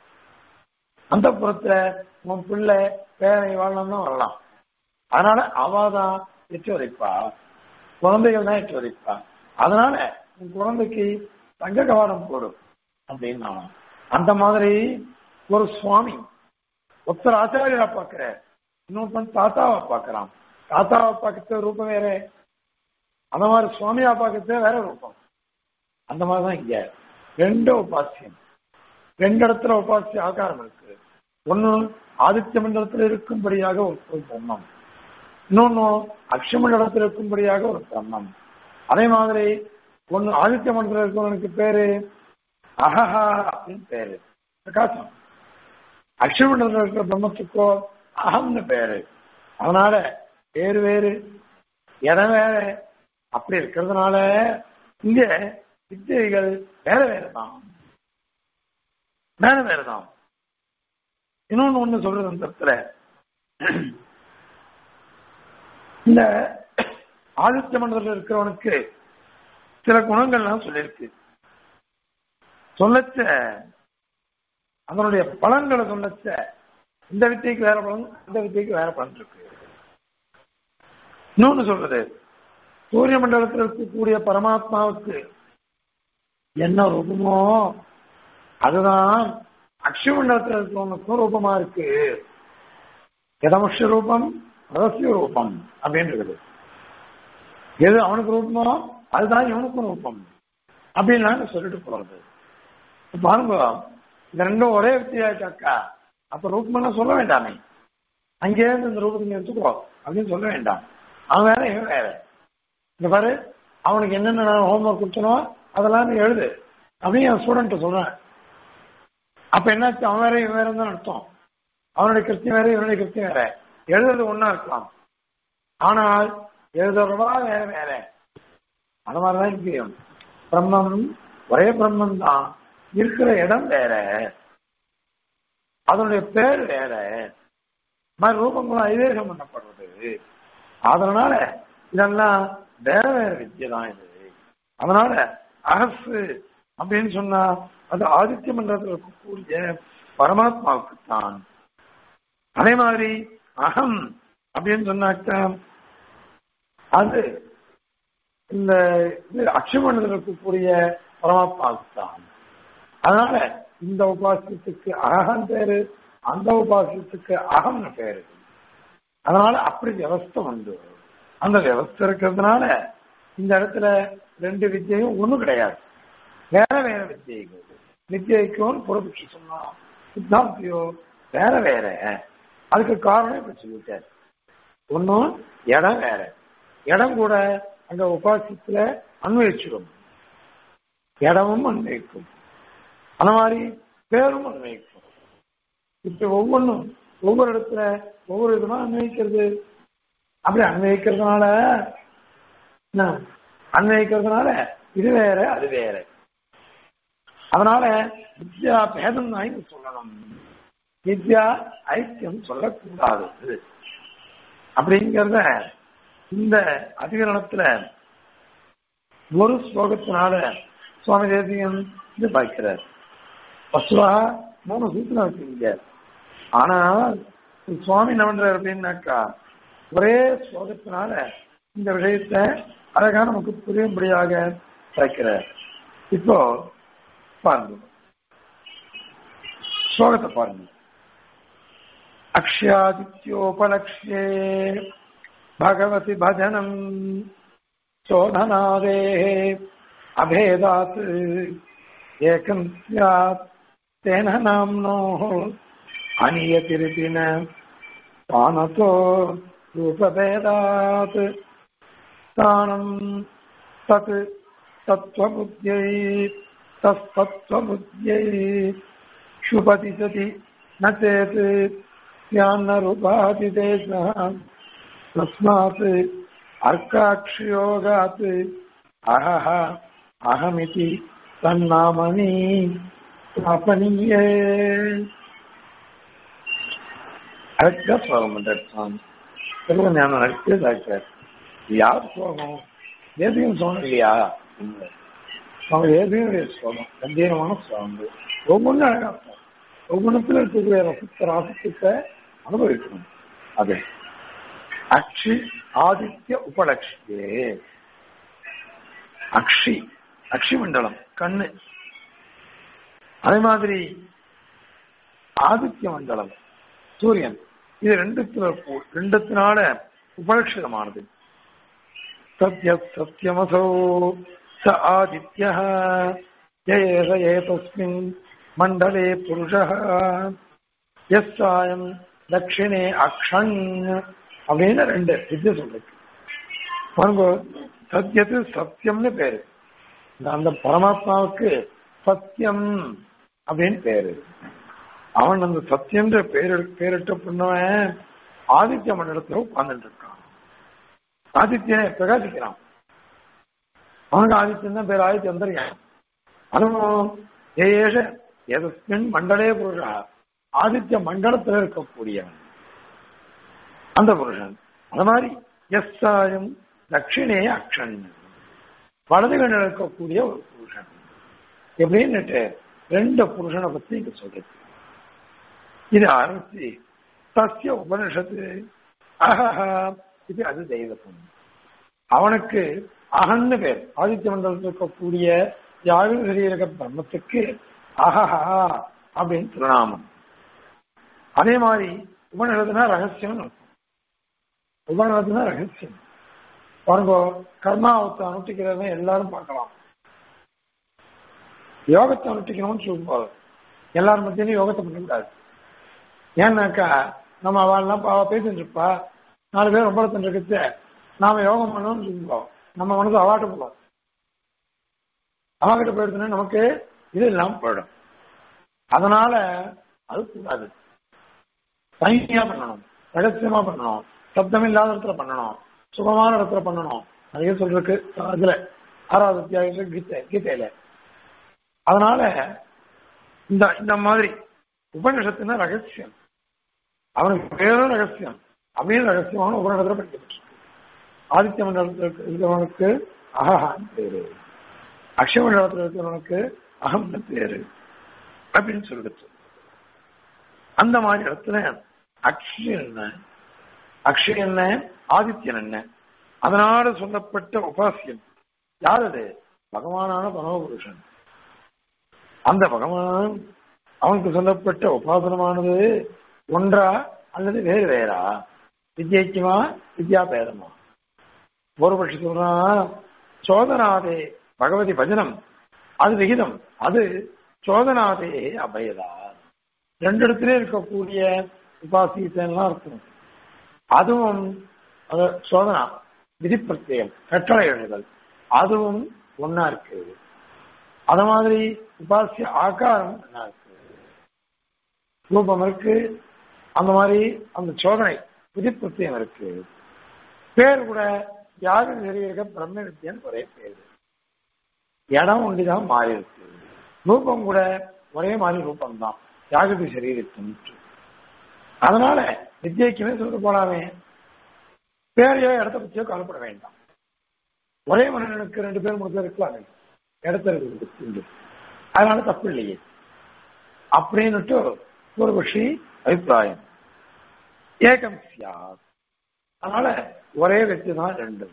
A: அந்த புறத்துல உன் பிள்ளை பேரை வாழலாம் தான் வரலாம் அதனால அவாதான் எட்டு வதைப்பா குழந்தைகள் தான் எட்டு வதைப்பா அதனால உன் குழந்தைக்கு தங்க கவாடம் போடும் அப்படின்னா அந்த மாதிரி ஒரு சுவாமி ஒருத்தர் ஆச்சாரியரா பாக்குற இன்னொருத்தன் தாத்தாவை பார்க்கறான் தாத்தாவை பார்க்கறது ரூபம் வேற அந்த மாதிரி சுவாமியா பார்க்கறது வேற ரூபம் அந்த மாதிரிதான் இங்க ரெண்டு உபாசியம் ரெண்டு இடத்துல உபாசிய ஆகாரம் இருக்கு ஒன்னு ஆதித்ய மண்டலத்தில் இருக்கும்படியாக ஒரு ஒரு பிரம்மம் இன்னொன்னு அக்ஷ மண்டலத்தில் இருக்கும்படியாக ஒரு பிரம்மம் அதே மாதிரி ஒன்னு ஆதித்ய மண்டலத்தில் இருக்கிறவனுக்கு பேரு அஹஹா அப்படின்னு பேரு பிரகாசம் அக்ஷ மண்டலத்தில் இருக்கிற பிரம்மத்துக்கோ அகம்னு பேரு அதனால பேரு வேறு இடம் வேற அப்படி இருக்கிறதுனால இங்க வித்தியைகள் வேற வேற தான் வேற வேற தான் இன்னொன்னு ஒண்ணு சொல்றது அந்த இடத்துல இந்த ஆதித்ய மண்டலத்தில் இருக்கிறவனுக்கு சில குணங்கள்லாம் சொல்லியிருக்கு சொல்லச்ச அதனுடைய பலன்களை சொல்லச்ச இந்த வித்தியைக்கு வேற பலன் அந்த வித்தியைக்கு வேற பலன் இருக்கு இன்னொன்னு சொல்றது சூரிய மண்டலத்தில் இருக்கக்கூடிய பரமாத்மாவுக்கு என்ன ரூபமோ அதுதான் அக்ஷய மண்டலத்தில் இருக்கிறவனுக்கும் ரூபமா இருக்கு எதமக்ஷ ரூபம் ரகசிய ரூபம் அப்படின்னு இருக்குது எது அவனுக்கு ரூபமோ அதுதான் இவனுக்கும் ரூபம் அப்படின்னு நாங்க சொல்லிட்டு போறது பாருங்க இந்த ரெண்டும் ஒரே வித்தியாச்சாக்கா அப்ப ரூபம்னா சொல்ல வேண்டாமே அங்கே இருந்து இந்த ரூபத்தை எடுத்துக்கோ அப்படின்னு சொல்ல வேண்டாம் அவன் வேற இவன் வேற இந்த பாரு அவனுக்கு என்னென்ன நான் ஹோம்ஒர்க் கொடுத்தனோ அதெல்லாம் நீ எழுது அப்படின்னு என் ஸ்டூடெண்ட் சொல்றேன் அப்ப என்னாச்சு அவன் வேற இவன் வேற தான் அர்த்தம் அவனுடைய கிருத்தியம் வேற இவனுடைய கிருத்தியம் வேற எழுதுறது ஒன்னா இருக்கலாம் ஆனால் எழுதுறவா வேற வேற அந்த மாதிரிதான் இங்கேயும் பிரம்மம் ஒரே பிரம்மம் தான் இருக்கிற இடம் வேற அதனுடைய பேர் வேற மாதிரி ரூபங்களும் ஐதேகம் பண்ணப்படுறது அதனால இதெல்லாம் வேற வேற வித்தியை தான் இது அதனால அரசு அப்படின்னு சொன்னா அது ஆதித்ய மன்றத்தில் இருக்கக்கூடிய பரமாத்மாவுக்கு தான் அதே மாதிரி அகம் அப்படின்னு சொன்னாக்க அது இந்த இது அக்ஷமண்டத்தில் இருக்கக்கூடிய பரமாத்மாவுக்கு தான் அதனால இந்த உபாசியத்துக்கு அகம் பேரு அந்த உபாசியத்துக்கு அகம்னு பேரு அதனால அப்படி வியவஸ்தை உண்டு அந்த வியவஸ்தை இருக்கிறதுனால இந்த இடத்துல ரெண்டு வித்தியையும் ஒண்ணும் கிடையாது வேற வேற வித்தியைகள் வித்தியைக்கும் புறபட்சி சொன்னான் சித்தாந்தியோ வேற வேற அதுக்கு காரணம் இப்ப சொல்லிட்டார் ஒன்னும் இடம் வேற இடம் கூட அங்க உபாசியத்துல அன்வயிச்சிடும் இடமும் அன்வயிக்கும் அந்த மாதிரி பேரும் அன்வயிக்கும் இப்ப ஒவ்வொன்றும் ஒவ்வொரு இடத்துல ஒவ்வொரு விதமா அன்வயிக்கிறது அப்படி அன்வயிக்கிறதுனால என்ன அன்வயிக்கிறதுனால இது வேற அது வேற அதனால வித்யா பேதம் தான் இங்க சொல்லணும் வித்யா ஐக்கியம் சொல்லக்கூடாது அப்படிங்கிறத இந்த அதிகரணத்துல ஒரு ஸ்லோகத்தினால சுவாமி தேசியம் இது பார்க்கிறார் பசுவா மூணு சூத்திரம் வச்சிருக்க ஆனா சுவாமி என்ன பண்றாரு அப்படின்னாக்கா ஒரே ஸ்லோகத்தினால இந்த விஷயத்தை அழகா நமக்கு புரியும்படியாக வைக்கிறார் இப்போ பாருங்க ஸ்லோகத்தை பாருங்க அக்ஷயாதித்யோபலக்ஷ்யே பகவதி பஜனம் சோதனாதே அபேதாத் ஏகம் ஸ்யாத் तेन नाम्नोः अनियतिरितिन पानतो रूपभेदात् स्थानम् तत् तत्त्वबुद्ध्यै तस्तत्त्वबुद्ध्यै क्षुपति सति न चेत् स्यान्नरूपातिदेशः तस्मात् अर्काक्षयोगात् अहः अहमिति तन्नामनि स्थापनीये கரெக்டா ஸ்லோகம் பண்றாரு சுவாமி திரும்ப ஞானம் நடக்கவே சார் யார் ஸ்லோகம் தேசியம் சோகம் இல்லையா அவங்க தேசியனுடைய ஸ்லோகம் கம்பீரமான ஸ்லோகம் ஒவ்வொன்றும் அழகா இருக்கும் ஒவ்வொன்றுத்துல இருக்கக்கூடிய ரசத்த ராசத்துக்கு அனுபவிக்கணும் அது அக்ஷி ஆதித்ய உபலட்சியே அக்ஷி அக்ஷி மண்டலம் கண்ணு அதே மாதிரி ஆதித்ய மண்டலம் சூரியன் இது ரெண்டுத்துல ரெண்டுத்தினால உபலட்சிதமானது சத்ய சத்தியமசோ ச ஆதித்ய ஏச ஏதஸ்மின் மண்டலே புருஷ எஸ்ஸாயம் தட்சிணே அக்ஷன் அப்படின்னு ரெண்டு வித்திய சொல்றது பாருங்க சத்தியத்து சத்தியம்னு பேரு அந்த பரமாத்மாவுக்கு சத்தியம் அப்படின்னு பேரு அவன் அந்த சத்தியன்ற பேரு பேரிட்ட பண்ணவன் ஆதித்ய மண்டலத்துல உட்கார்ந்துட்டு இருக்கான் ஆதித்யனை பிரகாசிக்கிறான் அவனுக்கு ஆதித்யன் தான் பேர் ஆதித்யம் தெரியும் அதுவும் ஏஷ எதஸ்மின் மண்டலே புருஷா ஆதித்ய மண்டலத்தில் இருக்கக்கூடியவன் அந்த புருஷன் அது மாதிரி எஸ் ஆயும் தட்சிணே அக்ஷன் வலது கண்ணில் இருக்கக்கூடிய ஒரு புருஷன் எப்படின்னுட்டு ரெண்டு புருஷனை பத்தி இங்க சொல்றது இது ஆரம்பிச்சு சசிய உபனிஷத்து அஹஹா இது அது தெய்வத்தம் அவனுக்கு அகன்னு பேர் ஆதித்ய மண்டலத்தில் இருக்கக்கூடிய யாரு சரீரக பிரம்மத்துக்கு அஹஹா அப்படின்னு திருநாமம் அதே மாதிரி உபநிடத்துனா ரகசியம் அர்த்தம் உபநிடத்துனா ரகசியம் பாருங்க கர்மாவத்தை அனுஷ்டிக்கிறத எல்லாரும் பார்க்கலாம் யோகத்தை அனுஷ்டிக்கணும்னு சொல்லுவாங்க எல்லாரும் மத்தியிலும் யோகத்தை பண்ணக்கூடாது ஏன்னாக்கா நம்ம அவள்லாம் பாவ பேசிட்டு இருப்பா நாலு பேர் ரொம்ப இருக்கிறது நாம யோகம் பண்ணணும்னு சொல்லுவோம் நம்ம மனசு அவாட்ட போவோம் அவகிட்ட போயிடுச்சுன்னா நமக்கு இது இல்லாம போயிடும் அதனால அது கூடாது தனியா பண்ணணும் ரகசியமா பண்ணணும் சப்தம் இல்லாத இடத்துல பண்ணணும் சுகமான இடத்துல பண்ணணும் நிறைய சொல்றதுக்கு அதுல ஆறாவது அத்தியாயத்துல கீதை கீதையில அதனால இந்த இந்த மாதிரி உபநிஷத்துனா ரகசியம் அவனுக்கு பேரும் ரகசியம் அப்படின்னு ரகசியமான உபநிடத்துல படிக்கப்பட்டிருக்கு ஆதித்ய மண்டலத்தில் இருக்கிறவனுக்கு அகஹான் பேரு அக்ஷய மண்டலத்தில் இருக்கிறவனுக்கு அகம்னு பேரு அப்படின்னு சொல்லிடுச்சு அந்த மாதிரி இடத்துல அக்ஷயம் என்ன அக்ஷயம் என்ன ஆதித்யன் என்ன அதனால சொல்லப்பட்ட உபாசியம் யார் அது பகவானான பரமபுருஷன் அந்த பகவான் அவனுக்கு சொல்லப்பட்ட உபாசனமானது ஒன்றா அல்லது வேறு வேறா வித்யைக்குமா வித்யா பேதமா ஒரு பட்சி சொல்றான் சோதனாதே பகவதி பஜனம் அது விகிதம் அது சோதனாதே அபயதா ரெண்டு இடத்துல இருக்கக்கூடிய உபாசியெல்லாம் இருக்கும் அதுவும் அது சோதனா விதி பிரத்யம் கட்டளை எழுதல் அதுவும் ஒன்னா இருக்கு அத மாதிரி உபாசிய ஆகாரம் ஒன்னா இருக்கு ரூபம் இருக்கு அந்த மாதிரி அந்த சோதனை விதி பிரத்யம் இருக்கு பேர் கூட யாரும் இருக்க பிரம்ம வித்தியன் ஒரே பேரு இடம் ஒன்றுதான் மாறி இருக்கு ரூபம் கூட ஒரே மாதிரி ரூபம் தான் யாகதி சரீரத்தின் அதனால வித்யைக்குமே சொல்லிட்டு போலாமே பேரையோ இடத்த பற்றியோ கவலைப்பட வேண்டாம் ஒரே மனிதனுக்கு ரெண்டு பேர் மூணு பேர் இருக்கலாமே இடத்த இருக்கு அதனால தப்பு இல்லையே அப்படின்னுட்டு ஒரு பட்சி அபிப்பிராயம் ஏகம் சியார் அதனால ஒரே வெற்றி தான் ரெண்டு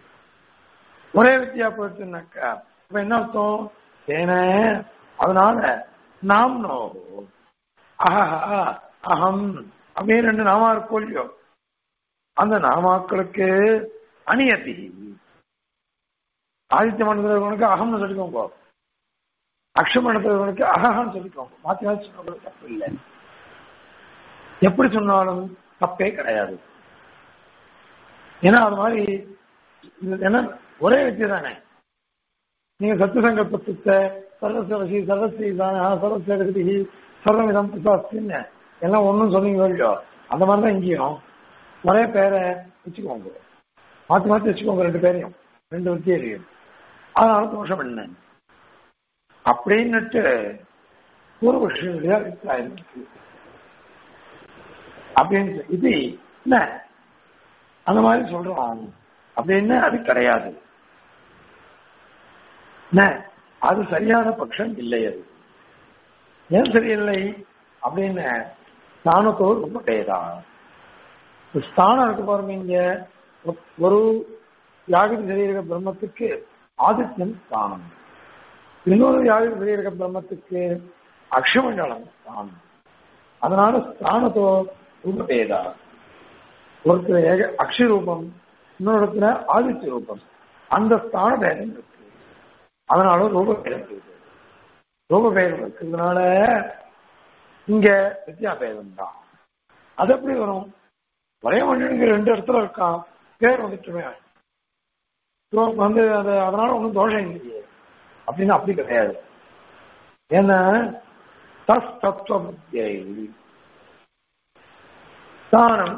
A: ஒரே வெற்றியா போயிடுச்சுனாக்கா இப்ப என்ன அர்த்தம் ஏன அதனால நாம் நோ அஹா அகம் அப்படின்னு ரெண்டு நாமா இருக்கும் இல்லையோ அந்த நாமாக்களுக்கு அணியத்தி ஆதித்ய மண்டலத்திற்கு அகம்னு சொல்லிக்கோங்க அக்ஷ மண்டலத்திற்கு அகஹான்னு சொல்லிக்கோங்க மாத்தி மாத்தி சொன்ன தப்பு இல்லை எப்படி சொன்னாலும் தப்பே கிடையாது ஏன்னா அது மாதிரி என்ன ஒரே வெற்றி தானே நீங்க சத்துசங்கல்பத்தை சர்வசவசி சர்வஸ்ரீ தானே சர்வசேகதி சர்வமிதம் பிசாஸ்தின்னு எல்லாம் ஒன்றும் சொன்னீங்க இல்லையோ அந்த மாதிரி தான் இங்கேயும் ஒரே பேரை வச்சுக்கோங்க மாற்றி மாற்றி வச்சுக்கோங்க ரெண்டு பேரையும் ரெண்டு வித்தியிலையும் அதனால தோஷம் என்ன அப்படின்னுட்டு பூர்வபக்ஷனுடைய அபிப்பிராயம் இருக்கு அப்படின்னு இது என்ன அந்த மாதிரி சொல்றோம் அப்படின்னு அது கிடையாது என்ன அது சரியான பட்சம் இல்லை அது ஏன் சரியில்லை அப்படின்னு ஸ்தானத்தோடு ரொம்ப பேதான் ஸ்தானம் இருக்கு பாருங்க இங்க ஒரு யாகதி சரீரக பிரம்மத்துக்கு ஆதித்யம் ஸ்தானம் இன்னொரு யாகதி சரீரக பிரம்மத்துக்கு அக்ஷமண்டலம் ஸ்தானம் அதனால ஸ்தானத்தோ ரூபபேதா ஒருத்தர் ஏக அக்ஷரூபம் இன்னொரு இடத்துல ஆதித்ய ரூபம் அந்த ஸ்தான பேதம் இருக்கு அதனால ரூபபேதம் இருக்கு ரூபபேதம் இருக்கிறதுனால இங்க வித்யாபேதம் தான் அது எப்படி வரும் ஒரே மனிதனுக்கு ரெண்டு இடத்துல இருக்கான் பேர் வந்துட்டுமே வந்து அது அதனால ஒன்றும் தோஷம் இல்லையே அப்படின்னு அப்படி கிடையாது ஏன்னா தஸ் தத்துவ புத்தியை ஸ்தானம்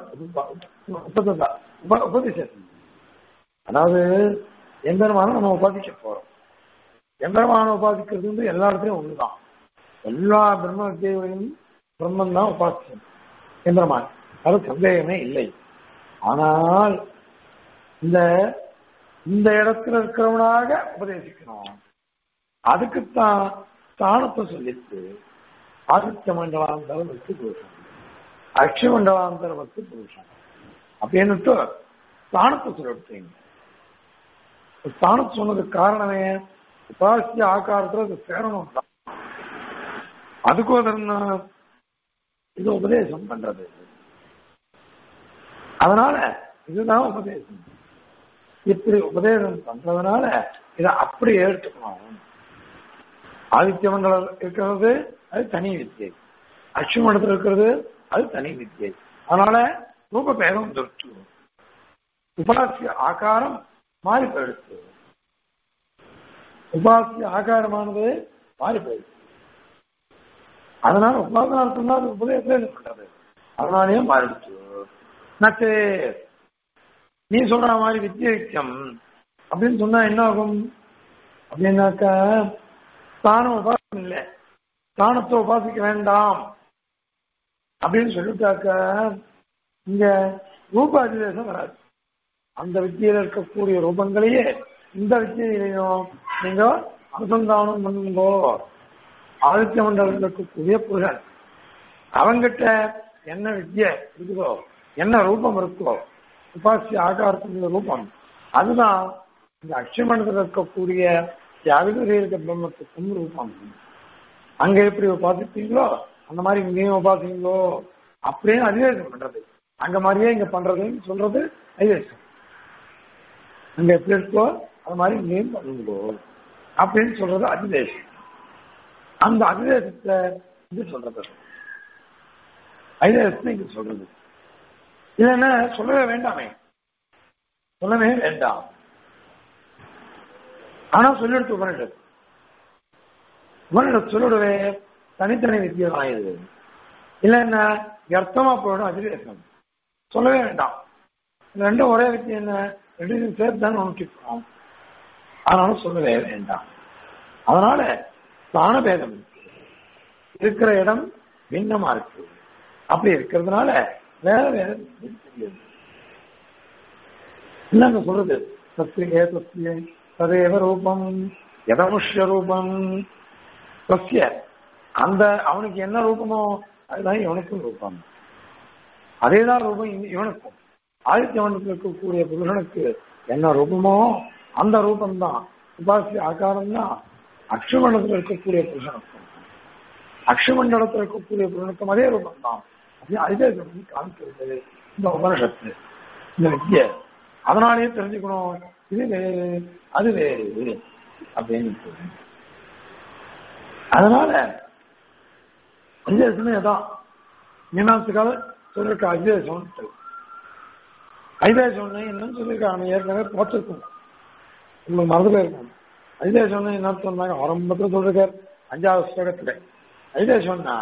A: உபதேசம் அதாவது எம்பெருமான நம்ம உபாதிக்க போறோம் எம்பெருமான உபாதிக்கிறது வந்து எல்லா இடத்துலயும் ஒண்ணுதான் எல்லா பிரம்ம வித்தியைகளையும் பிரம்மன் தான் உபாசியம் எம்பெருமான் அது சந்தேகமே இல்லை ஆனால் இந்த இந்த இடத்துல இருக்கிறவனாக உபதேசிக்கணும் அதுக்குத்தான் ஸ்தானத்தை சொல்லிட்டு ஆதித்ய மண்டலாந்தரம் வச்சு புருஷன் அக்ஷ மண்டலாந்தரம் வச்சு புருஷன் அப்படின்னுட்டு ஸ்தானத்தை சொல்லிட்டீங்க ஸ்தானத்தை சொன்னதுக்கு காரணமே உபாசிய ஆக்காரத்துல அது சேரணும் தான் அதுக்கோதரம் இது உபதேசம் பண்றது அதனால இதுதான் உபதேசம் இப்படி உபதேசம் பண்றதுனால இதை அப்படி எடுத்துக்கணும் ஆதித்ய மண்டலம் இருக்கிறது அது தனி வித்தியை அக்ஷி மண்டலத்தில் இருக்கிறது அது தனி வித்தியை அதனால ரூப பேதம் தொற்று உபாசிய ஆகாரம் மாறி போயிடுச்சு உபாசிய ஆகாரமானது மாறி போயிடுச்சு அதனால உபாசனார்த்தம் தான் அது உபதேசம் என்ன பண்றது அதனாலேயே மாறிடுச்சு நச்சே நீ சொல்ற மாதிரி வித்தியக்கம் அப்படின்னு சொன்னா என்ன ஆகும் அப்படின்னாக்கா ஸ்தானம் உபாசனம் இல்லை ஸ்தானத்தை உபாசிக்க வேண்டாம் அப்படின்னு சொல்லிட்டாக்க இங்க ரூப அதிதேசம் வராது அந்த வித்தியில இருக்கக்கூடிய ரூபங்களையே இந்த வித்தியிலையும் நீங்க அனுசந்தானம் பண்ணுங்கோ ஆதித்ய மண்டலத்தில் இருக்கக்கூடிய புருஷன் அவங்கிட்ட என்ன வித்தியை இருக்குதோ என்ன ரூபம் இருக்கோ உபாசிய ஆகாரத்துடைய ரூபம் அதுதான் இந்த அக்ஷமண்டலத்தில் இருக்கக்கூடிய தியாகத்தில் இருக்க பிரம்மத்துக்கும் ரூபம் அங்க எப்படி உபாசிப்பீங்களோ அந்த மாதிரி இங்கேயும் உபாசிங்களோ அப்படின்னு அதிவேசம் பண்றது அங்க மாதிரியே இங்க பண்றதுன்னு சொல்றது அதிவேசம் அங்க எப்படி இருக்கோ அது மாதிரி இங்கேயும் பண்ணுங்களோ அப்படின்னு சொல்றது அதிதேசம் அந்த அதிதேசத்தை இது சொல்றது அதிதேசத்தை இங்க சொல்றது இது என்ன சொல்லவே வேண்டாமே சொல்லவே வேண்டாம் ஆனா சொல்லிடுத்து உபனிஷத் உபனிஷத் சொல்லிடுவே தனித்தனி வித்தியை தான் இது இல்லைன்னா வியர்த்தமா போயிடும் அதிவேசம் சொல்லவே வேண்டாம் இது ரெண்டும் ஒரே வித்தியை என்ன ரெண்டு சேர்த்து தான் நோக்கிப்போம் அதனால சொல்லவே வேண்டாம் அதனால ஸ்தான பேதம் இருக்கு இருக்கிற இடம் பின்னமா இருக்கு அப்படி இருக்கிறதுனால வேற வேற தெரியுது என்னங்க சொல்றது சத்திய சத்திய ததேவ ரூபம் எதமுஷ்ய ரூபம் சத்திய அந்த அவனுக்கு என்ன ரூபமோ அதுதான் இவனுக்கும் ரூபம் அதேதான் ரூபம் இவ- இவனுக்கும் ஆதித்ய மண்டலத்தில் இருக்கக்கூடிய புருஷனுக்கு என்ன ரூபமோ அந்த ரூபம்தான் உபாசிய ஆகாரம் தான் அக்ஷமண்டலத்தில் இருக்கக்கூடிய புருஷனுக்கும் அக்ஷமண்டலத்தில் இருக்கக்கூடிய புருஷனுக்கும் அதே ரூபம் தான் அது அதே சொல்லி காமிக்கிறது இந்த உபனிஷத்து இந்த வித்திய அதனாலேயே தெரிஞ்சுக்கணும் இது வேறு அது வேறு அப்படின்னு சொல்லி. அதனால அஜேசமே தான் மீனாசுக்கால சொல்லிருக்க அஜேசம் ஐதேசம் என்னன்னு சொல்லியிருக்காங்க ஏற்கனவே போச்சிருக்கோம் உங்களுக்கு மறந்து போயிருக்கோம் ஐதேசம் என்ன சொன்னாங்க ஆரம்பத்தில் சொல்லிருக்கார் அஞ்சாவது ஸ்லோகத்துல ஐதேசம்னா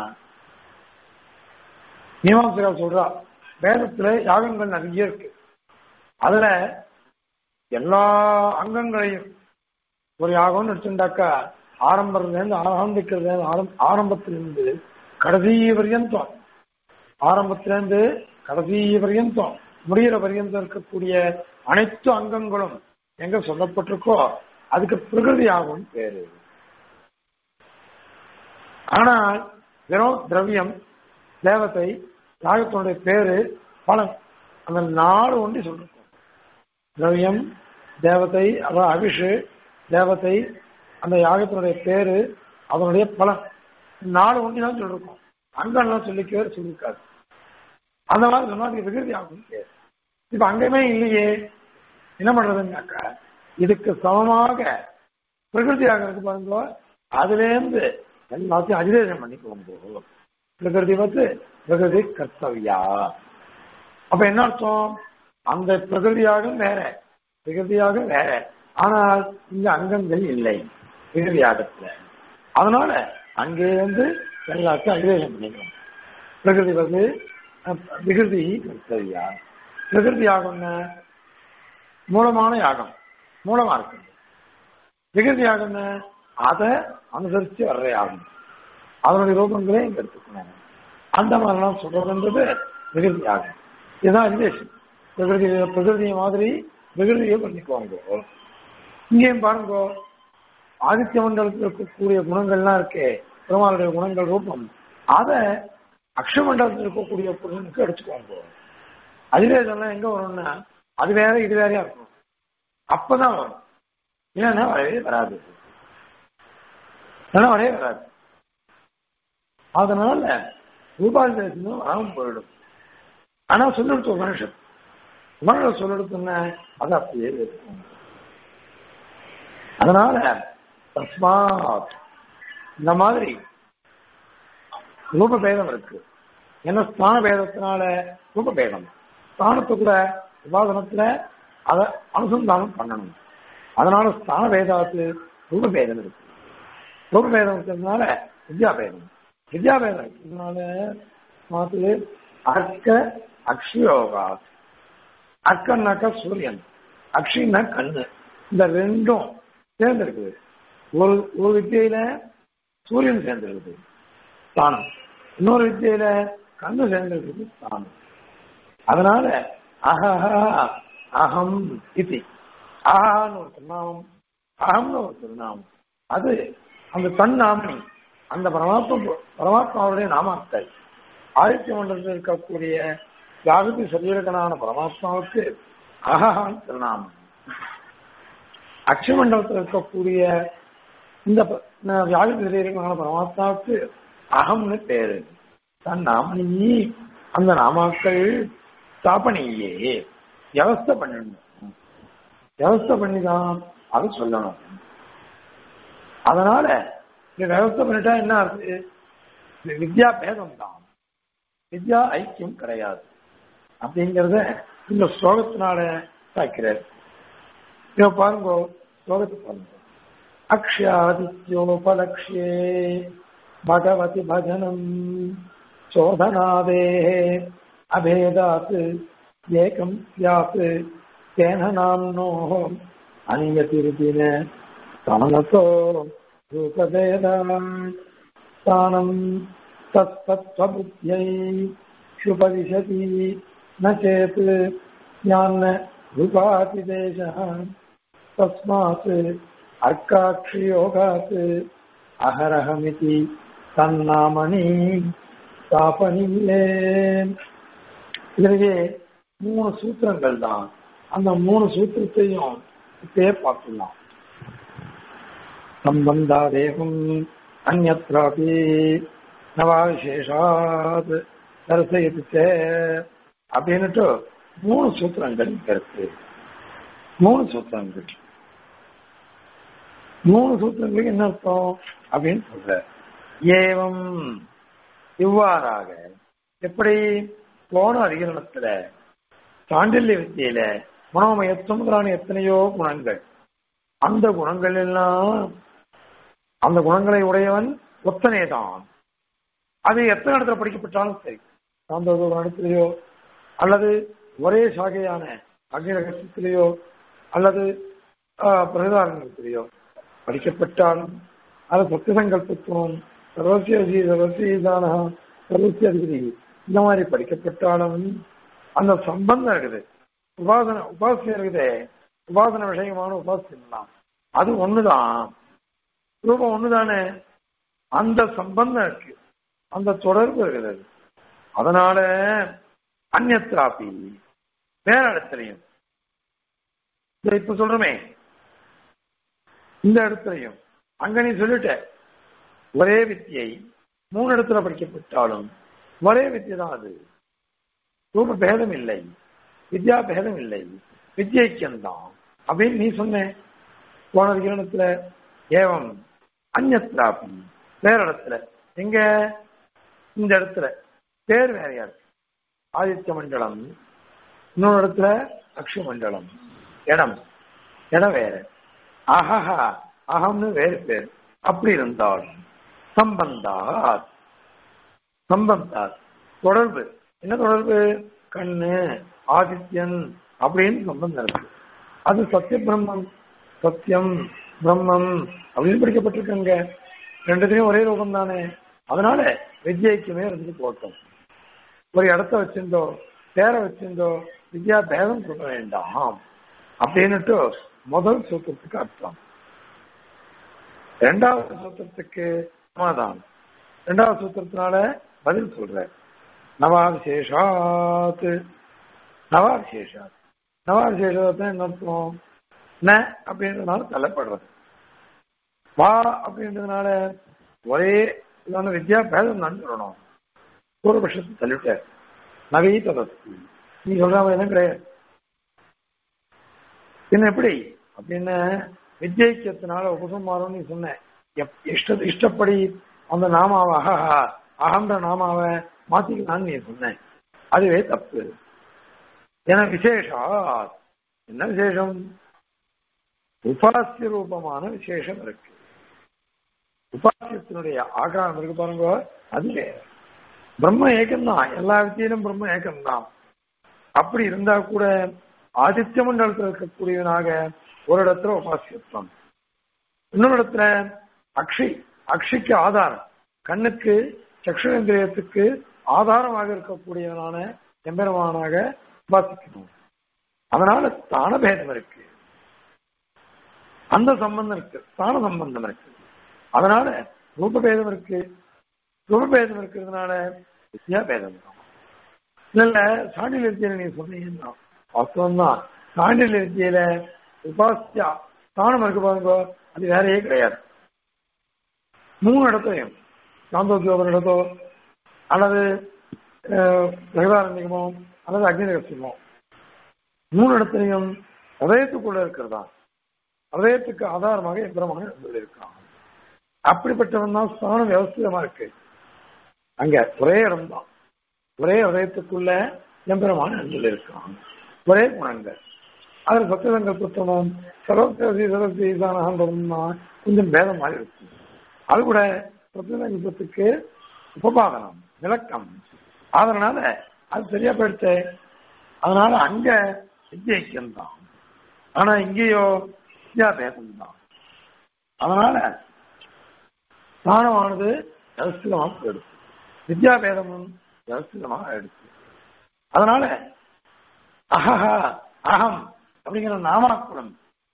A: மீமாம்சகால் சொல்றா வேதத்துல யாகங்கள் நிறைய இருக்கு அதுல எல்லா அங்கங்களையும் ஒரு யாகம்னு எடுத்துட்டாக்கா ஆரம்பத்திலேருந்து ஆரம்பிக்கிறதுலேருந்து ஆரம்- ஆரம்பத்திலிருந்து கடைசி பரியந்தம் ஆரம்பத்திலேருந்து கடைசி பரியந்தம் முடிகிற பரியந்தம் இருக்கக்கூடிய அனைத்து அங்கங்களும் எங்க சொல்லப்பட்டிருக்கோ அதுக்கு பிரகிருதி யாகம் பேரு ஆனால் வெறும் திரவியம் தேவத்தை யாகத்தினுடைய பேரு பலன் அந்த நாலு ஒண்டி சொல்லிருக்கோம் திரவியம் தேவதை அதாவது அபிஷு தேவதை அந்த யாகத்தினுடைய பேரு அதனுடைய பலன் நாலு ஒண்டி தான் சொல்லிருக்கோம் அங்கெல்லாம் சொல்லிக்கவே சொல்லியிருக்காரு அந்த மாதிரி சொன்னா அதுக்கு விகிருதி ஆகும் பேர் இப்ப அங்கேயுமே இல்லையே என்ன பண்றதுன்னாக்கா இதுக்கு சமமாக பிரகிருதி ஆகிறது பாருங்க அதுல இருந்து எல்லாத்தையும் அதிரேசம் பண்ணிக்குவோம் போகும் பிரகிருதி வந்து பிரகிருதி கர்த்தவியா அப்ப என்ன அர்த்தம் அந்த பிரகிருதியாகம் வேற பிரகிருதியாக வேற ஆனால் இங்க அங்கங்கள் இல்லை பிரகிருதியாகத்துல அதனால அங்கே வந்து எல்லாத்தையும் அதிரேசம் பண்ணிக்கணும் பிரகிருதி வந்து அஹ், விகிருதி கர்த்தவியா பிரகிருதி யாகம்னா மூலமான யாகம் மூலமா இருக்கு விகிருதி யாகம்னா அதை அனுசரிச்சு வர்ற யாகம் அதனுடைய ரூபங்களே இங்க எடுத்துக்கணும் அந்த மாதிரிலாம் சொல்றதுன்றது விகிருதி யாகம் இதுதான் ரிலேஷன் பிரகிருதி பிரகிருதி மாதிரி விகிருதியை பண்ணிக்குவாங்க இங்கேயும் பாருங்க ஆதித்ய மண்டலத்தில் இருக்கக்கூடிய குணங்கள்லாம் இருக்கே பெருமாளுடைய குணங்கள் ரூபம் அதை அக்ஷமண்டலத்தில் இருக்கக்கூடிய புருஷனுக்கு எடுத்துக்குவாங்க அதுவே இதெல்லாம் எங்க வரும்னா அது வேற இது வேறையா இருக்கும் அப்பதான் வரும் இல்லைன்னா வரவே வராது இல்லைன்னா வரவே வராது அதனால ரூபாய் தேசம் வராமல் போயிடும் ஆனா சொல்லிடுச்சு உபனிஷத் குணங்களை சொல்லெடுத்துன்னா அது அப்படியே இருக்கும் அதனால தஸ்மாத் இந்த மாதிரி ரூபபேதம் இருக்கு ஏன்னா ஸ்தான பேதத்தினால ரூபபேதம் ஸ்தானத்தை கூட உபாதனத்துல அதை அனுசந்தானம் பண்ணணும் அதனால ஸ்தான பேதாத்து ரூபபேதம் இருக்கு ரூபபேதம் இருக்கிறதுனால வித்யாபேதம் வித்யாபேதம் இருக்கிறதுனால பார்த்து அர்க்க அக்ஷயோகா அக்கன்னாக்கா சூரியன் அக்ஷின்னா கண்ணு இந்த ரெண்டும் சேர்ந்திருக்குது ஒரு ஒரு வித்தியில சூரியன் சேர்ந்திருக்குது ஸ்தானம் இன்னொரு வித்தியில கண்ணு சேர்ந்திருக்குது ஸ்தானம் அதனால அஹஹா அகம் இது ஆஹான்னு ஒரு திருநாமம் அகம்னு ஒரு திருநாமம் அது அந்த தன் நாமனி அந்த பரமாத்மா பரமாத்மாவுடைய நாமாக்கள் ஆதித்ய மண்டலத்தில் இருக்கக்கூடிய ஜாகதி சரீரகனான பரமாத்மாவுக்கு அகஹான் திருநாமம் அக்ஷமண்டலத்தில் இருக்கக்கூடிய இந்த ஜாகதி சரீரகனான பரமாத்மாவுக்கு அகம்னு பேரு தன் நாமனி அந்த நாமாக்கள் ஸ்தாபனையே வியவஸ்தை பண்ணணும் வியவஸ்தை பண்ணிதான் அது சொல்லணும் அதனால இந்த வியவஸ்தை பண்ணிட்டா என்ன ஆகுது வித்யா பேதம் தான் வித்யா ஐக்கியம் கிடையாது அப்படிங்கிறத இந்த ஸ்லோகத்தினால தாக்கிறார் இவ பாருங்க ஸ்லோகத்தை பாருங்க அக்ஷாதித்யோபலக்ஷே பகவதி பஜனம் சோதனாதே அபேதாத் ஏகம் ஸ்யாத் தேன நாம்னோ அனியதிருதின தானதோ ரூபவேதாம் தானம் तत्तत्त्वबुद्ध्यै क्षुपविशति न चेत् यान्न रूपातिदेशः तस्मात् अर्काक्षियोगात् अहरहमिति தன்னாமணி ஸ்தாபனியே இதுலயே மூணு சூத்திரங்கள் தான் அந்த மூணு சூத்திரத்தையும் இப்பயே பார்த்துடலாம் சம்பந்தாதேகம் அந்நத்ராபி நவா விசேஷாத் தரிசயத்து அப்படின்னுட்டு மூணு சூத்திரங்கள் இங்க இருக்கு மூணு சூத்திரங்கள் மூணு சூத்திரங்களுக்கு என்ன அர்த்தம் அப்படின்னு சொல்ற ஏவம் இவ்வாறாக எப்படி போன அதிகரணத்துல சாண்டில்ய வித்தியில குணமயத்துவம் முதலான எத்தனையோ குணங்கள் அந்த குணங்கள் எல்லாம் அந்த குணங்களை உடையவன் ஒத்தனே தான் அது எத்தனை இடத்துல படிக்கப்பட்டாலும் சரி சாந்தோத இடத்துலயோ அல்லது ஒரே சாகையான அக்னிரகத்திலேயோ அல்லது பிரதாரணத்திலேயோ படிக்கப்பட்டாலும் அது சத்தியசங்கல்பத்துவம் சர்வசியி சர்வசீதான சர்வசிய அதிபதி இந்த மாதிரி படிக்கப்பட்டாலும் அந்த சம்பந்தம் இருக்குது உபாசன உபாசியம் இருக்குதே உபாசன விஷயமான உபாசியம் தான் அது ஒண்ணுதான் ரூபம் ஒண்ணுதானே அந்த சம்பந்தம் இருக்கு அந்த தொடர்பு இருக்கிறது அதனால அந்நத்திராப்பி வேற இடத்துலையும் இப்ப சொல்றமே இந்த இடத்துலையும் அங்க நீ சொல்லிட்ட ஒரே வித்தியை மூணு இடத்துல படிக்கப்பட்டாலும் ஒரே வித்தியை தான் அது ரூப பேதம் இல்லை வித்யா பேதம் இல்லை வித்யைக்கியம்தான் அப்படின்னு நீ சொன்ன போன கிரணத்துல ஏவம் அந்நத்திராப்பி வேற இடத்துல எங்க இந்த இடத்துல பேர் வேறையா இருக்கு ஆதித்ய மண்டலம் இன்னொரு இடத்துல அக்ஷ மண்டலம் இடம் இடம் வேற அஹஹா அகம்னு வேறு பேர் அப்படி இருந்தாலும் சம்பந்தாத் சம்பந்தாத் தொடர்பு என்ன தொடர்பு கண்ணு ஆதித்யன் அப்படின்னு சம்பந்தம் இருக்கு அது சத்திய பிரம்மம் சத்தியம் பிரம்மம் அப்படின்னு படிக்கப்பட்டிருக்காங்க ரெண்டுத்தையும் ஒரே ரூபம் தானே அதனால வித்யைக்குமே இருந்துட்டு போட்டோம் ஒரு இடத்த வச்சிருந்தோ பேரை வச்சிருந்தோ வித்யா பேதம் கொடுக்க வேண்டாம் அப்படின்னுட்டு முதல் சூத்திரத்துக்கு அர்த்தம் ரெண்டாவது சூத்திரத்துக்கு சமாதானம் ரெண்டாவது சூத்திரத்தினால பதில் சொல்ற நவாவிசேஷாத் நவாவிசேஷாத் நவாவிசேஷத்தை என்ன அர்த்தம் ந அப்படின்றதுனால தள்ளப்படுறது வா அப்படின்றதுனால ஒரே இதான வித்யா பேதம் தான் சொல்லணும் பூர்வபட்சத்தை தள்ளிவிட்ட நவீ ததஸ்தி நீ சொல்ற மாதிரி தான் கிடையாது பின்ன எப்படி அப்படின்னு வித்யைக்கியத்தினால உபசம்மாரம் நீ சொன்ன எப்- இஷ்ட இஷ்டப்படி அந்த நாமாவாக அகன்ற நாமாவை மாத்திக்கலாம்னு நீ சொன்ன அதுவே தப்பு என விசேஷா என்ன விசேஷம் உபாசிய ரூபமான விசேஷம் இருக்கு உபாசியத்தினுடைய ஆகாரம் இருக்கு பாருங்க அது வேற. பிரம்ம ஏகம்தான் எல்லா வித்தியிலும் பிரம்ம ஏகம்தான் அப்படி இருந்தா கூட ஆதித்ய மண்டலத்தில் இருக்கக்கூடியவனாக ஒரு இடத்துல உபாசியத்துவம் இன்னொரு இடத்துல அக்ஷி அக்ஷிக்கு ஆதாரம் கண்ணுக்கு சக்ஷுரேந்திரியத்துக்கு ஆதாரமாக இருக்கக்கூடியவனான எம்பெருமானாக உபாசிக்கணும் அதனால ஸ்தான பேதம் இருக்கு அந்த சம்பந்தம் இருக்கு ஸ்தான சம்பந்தம் இருக்கு அதனால ரூபபேதம் இருக்கு ரூபபேதம் இருக்கிறதுனால வித்யா பேதம் தான் இல்ல இல்ல சாண்டில் வித்தியில நீ சொன்னீங்கன்னா வாஸ்தவம் தான் சாண்டில் வித்தியில உபாசியா ஸ்தானம் இருக்கு பாருங்க அது வேறையே கிடையாது மூணு இடத்துலையும் சாந்தோக்கியோபர் இடத்தோ அல்லது பிரகதாரண்யமோ அல்லது அக்னி ரகசியமோ மூணு இடத்துலையும் ஹதயத்துக்குள்ள இருக்கிறதா ஹதயத்துக்கு ஆதாரமாக எந்திரமாக இருக்கான் அப்படிப்பட்டவன் தான் ஸ்தானம் வியவஸ்திதமா இருக்கு அங்க ஒரே இடம் தான் ஒரே ஹதயத்துக்குள்ள எம்பெருமான அன்பில் இருக்கான் ஒரே குணங்கள் அதில் சத்தியசங்கல் புத்தகம் சரஸ்வதி சரஸ்வதி தானன்றதுன்னா கொஞ்சம் பேதமாக இருக்கும் அது கூட சத்தியசங்கல்பத்துக்கு உபபாதனம் விளக்கம் அதனால அது சரியா போயிடுச்சு அதனால அங்க வித்தியைக்கியம் தான் ஆனா இங்கேயோ வித்யாபேதம் தான் அதனால ஸ்தானமானது விவஸ்திதமாக போயிடுச்சு வித்யாபேதமும் விவஸ்திதமாக ஆயிடுச்சு அதனால அஹஹா அகம் அப்படிங்கிற நாமாக்குளம்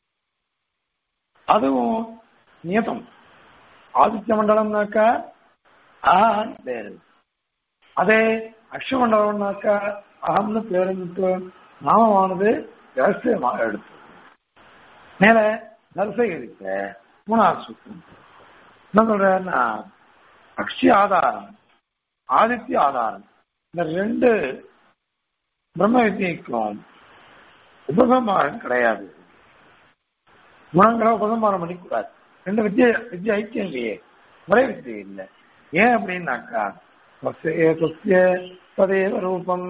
A: அதுவும் நியதம் ஆதித்ய மண்டலம்னாக்கா அஹான் பேரு அதே அக்ஷமண்டலம்னாக்கா அகம்னு பேருந்துட்டு நாமமானது விவசாயமாக எடுத்து மேல நரசகிரிக்க மூணாவது சுத்தம் என்ன சொல்றேன்னா அக்ஷி ஆதாரம் ஆதித்ய ஆதாரம் இந்த ரெண்டு பிரம்ம வித்தியைக்கும் உபசம்பாரம் கிடையாது குணங்களை உபசம்பாரம் பண்ணிக்கூடாது ரெண்டு வித்திய வித்திய ஐக்கியம் இல்லையே ஒரே வித்தியை இல்லை ஏன் அப்படின்னாக்கா தஸ்ய ஏதஸ்ய ததேவ ரூபம்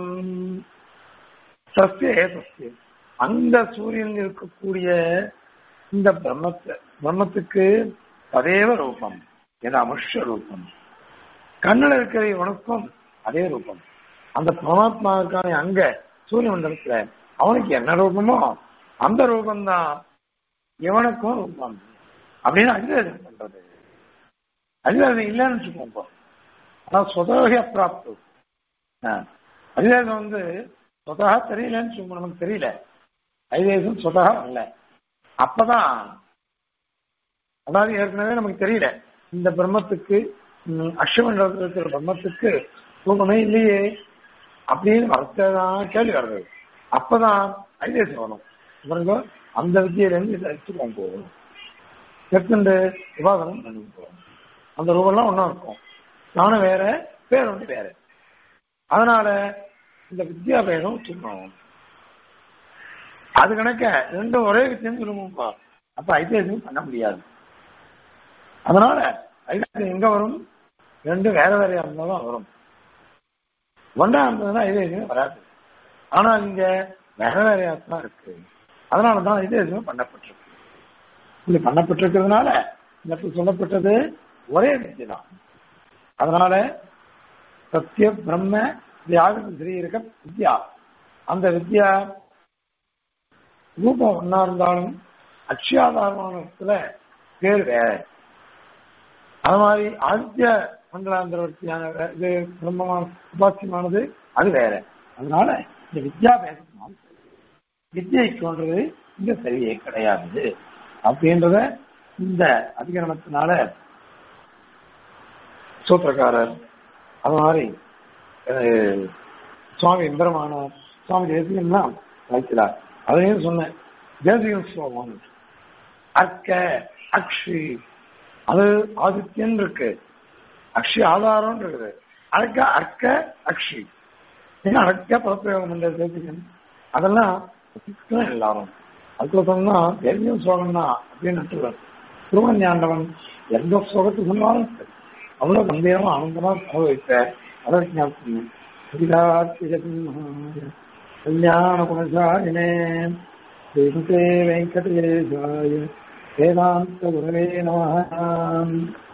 A: சஸ்ய ஏதஸ்ய அந்த சூரியன் இருக்கக்கூடிய இந்த பிரம்மத்தை பிரம்மத்துக்கு ததேவ ரூபம் எது அமுஷ ரூபம் கண்ணில் இருக்கிற இவனுக்கும் அதே ரூபம் அந்த பரமாத்மாவுக்கான அங்க சூரிய மண்டலத்துல அவனுக்கு என்ன ரூபமோ அந்த ரூபம்தான் இவனுக்கும் ரூபம் அப்படின்னு அஜிதேதம் பண்றது அஜிதேதம் இல்லைன்னு வச்சுக்கோங்க ஆனா சொதோக பிராப்து அஜிதேதம் வந்து சொதகா தெரியலன்னு சொல்லுங்க நமக்கு தெரியல ஐதேசம் சொதகா வரல அப்பதான் அதாவது ஏற்கனவே நமக்கு தெரியல இந்த பிரம்மத்துக்கு அஷ்டமண்டலத்தில் இருக்கிற பிரம்மத்துக்கு தூக்கமே இல்லையே அப்படின்னு வரத்தான் கேள்வி வர்றது அப்பதான் ஐதேசம் வரும் பாருங்க அந்த வித்தியிலேருந்து இதை எடுத்துக்கோங்க போகும் எடுத்துட்டு விவாதனம் பண்ணி போகும் அந்த ரூபம்லாம் ஒன்றும் இருக்கும் நானும் வேற பேர் ஒன்று வேற அதனால இந்த வித்யா பேரும் சொல்லணும் அது கணக்க ரெண்டும் ஒரே வித்தியம் சொல்லுவோம்ப்பா அப்ப ஐதேசம் பண்ண முடியாது அதனால ஐதேசம் எங்க வரும் ரெண்டும் வேற வேறையா இருந்தாலும் வரும் ஒன்றா இருந்ததுன்னா ஐதேசம் வராது ஆனா இங்க வேற வேறையா தான் இருக்கு அதனாலதான் ஐதேசம் பண்ணப்பட்டிருக்கு இப்படி பண்ணப்பட்டிருக்கிறதுனால இந்த சொல்லப்பட்டது ஒரே வித்தியை தான் அதனால சத்திய பிரம்ம தியாக ஸ்ரீ இருக்க வித்யா அந்த வித்யா ரூபம் ஒன்னா இருந்தாலும் அக்ஷயாதாரமானத்துல பேர் வேற அது மாதிரி ஆதித்ய மண்டலாந்திரவர்த்தியான இது பிரம்மமான உபாசியமானது அது வேற அதனால இந்த வித்யா பேசணும் வித்யைக்குன்றது இங்க சரியே கிடையாது அப்படின்றத இந்த அதிகரணத்தினால சூத்திரக்காரர் அது மாதிரி சுவாமி இந்திரமான சுவாமி தேசிகன்லாம் வைக்கிறார் அதையும் சொன்னேன் தேசிகன் ஸ்லோகம் அர்க்க அக்ஷி அது ஆதித்யன் இருக்கு அக்ஷி ஆதாரம் இருக்குது அர்க்க அர்க்க அக்ஷி ஏன்னா அர்க்க பதப்பிரயோகம் பண்ற தேசிகன் அதெல்லாம் எல்லாரும் அதுல சொன்னா எரியும் சோகம்னா அப்படின்னு நட்டுவார் திருமஞ்ஞாண்டவன் எந்த சோகத்தை சொன்னாலும் சரி அவ்வளவு கம்பீரமா ஆனந்தமா அனுபவித்த அதை ஞாபகம் கல்யாண குணசாலினே ஸ்ரீமதே வெங்கடேசாய வேதாந்த குரவே நம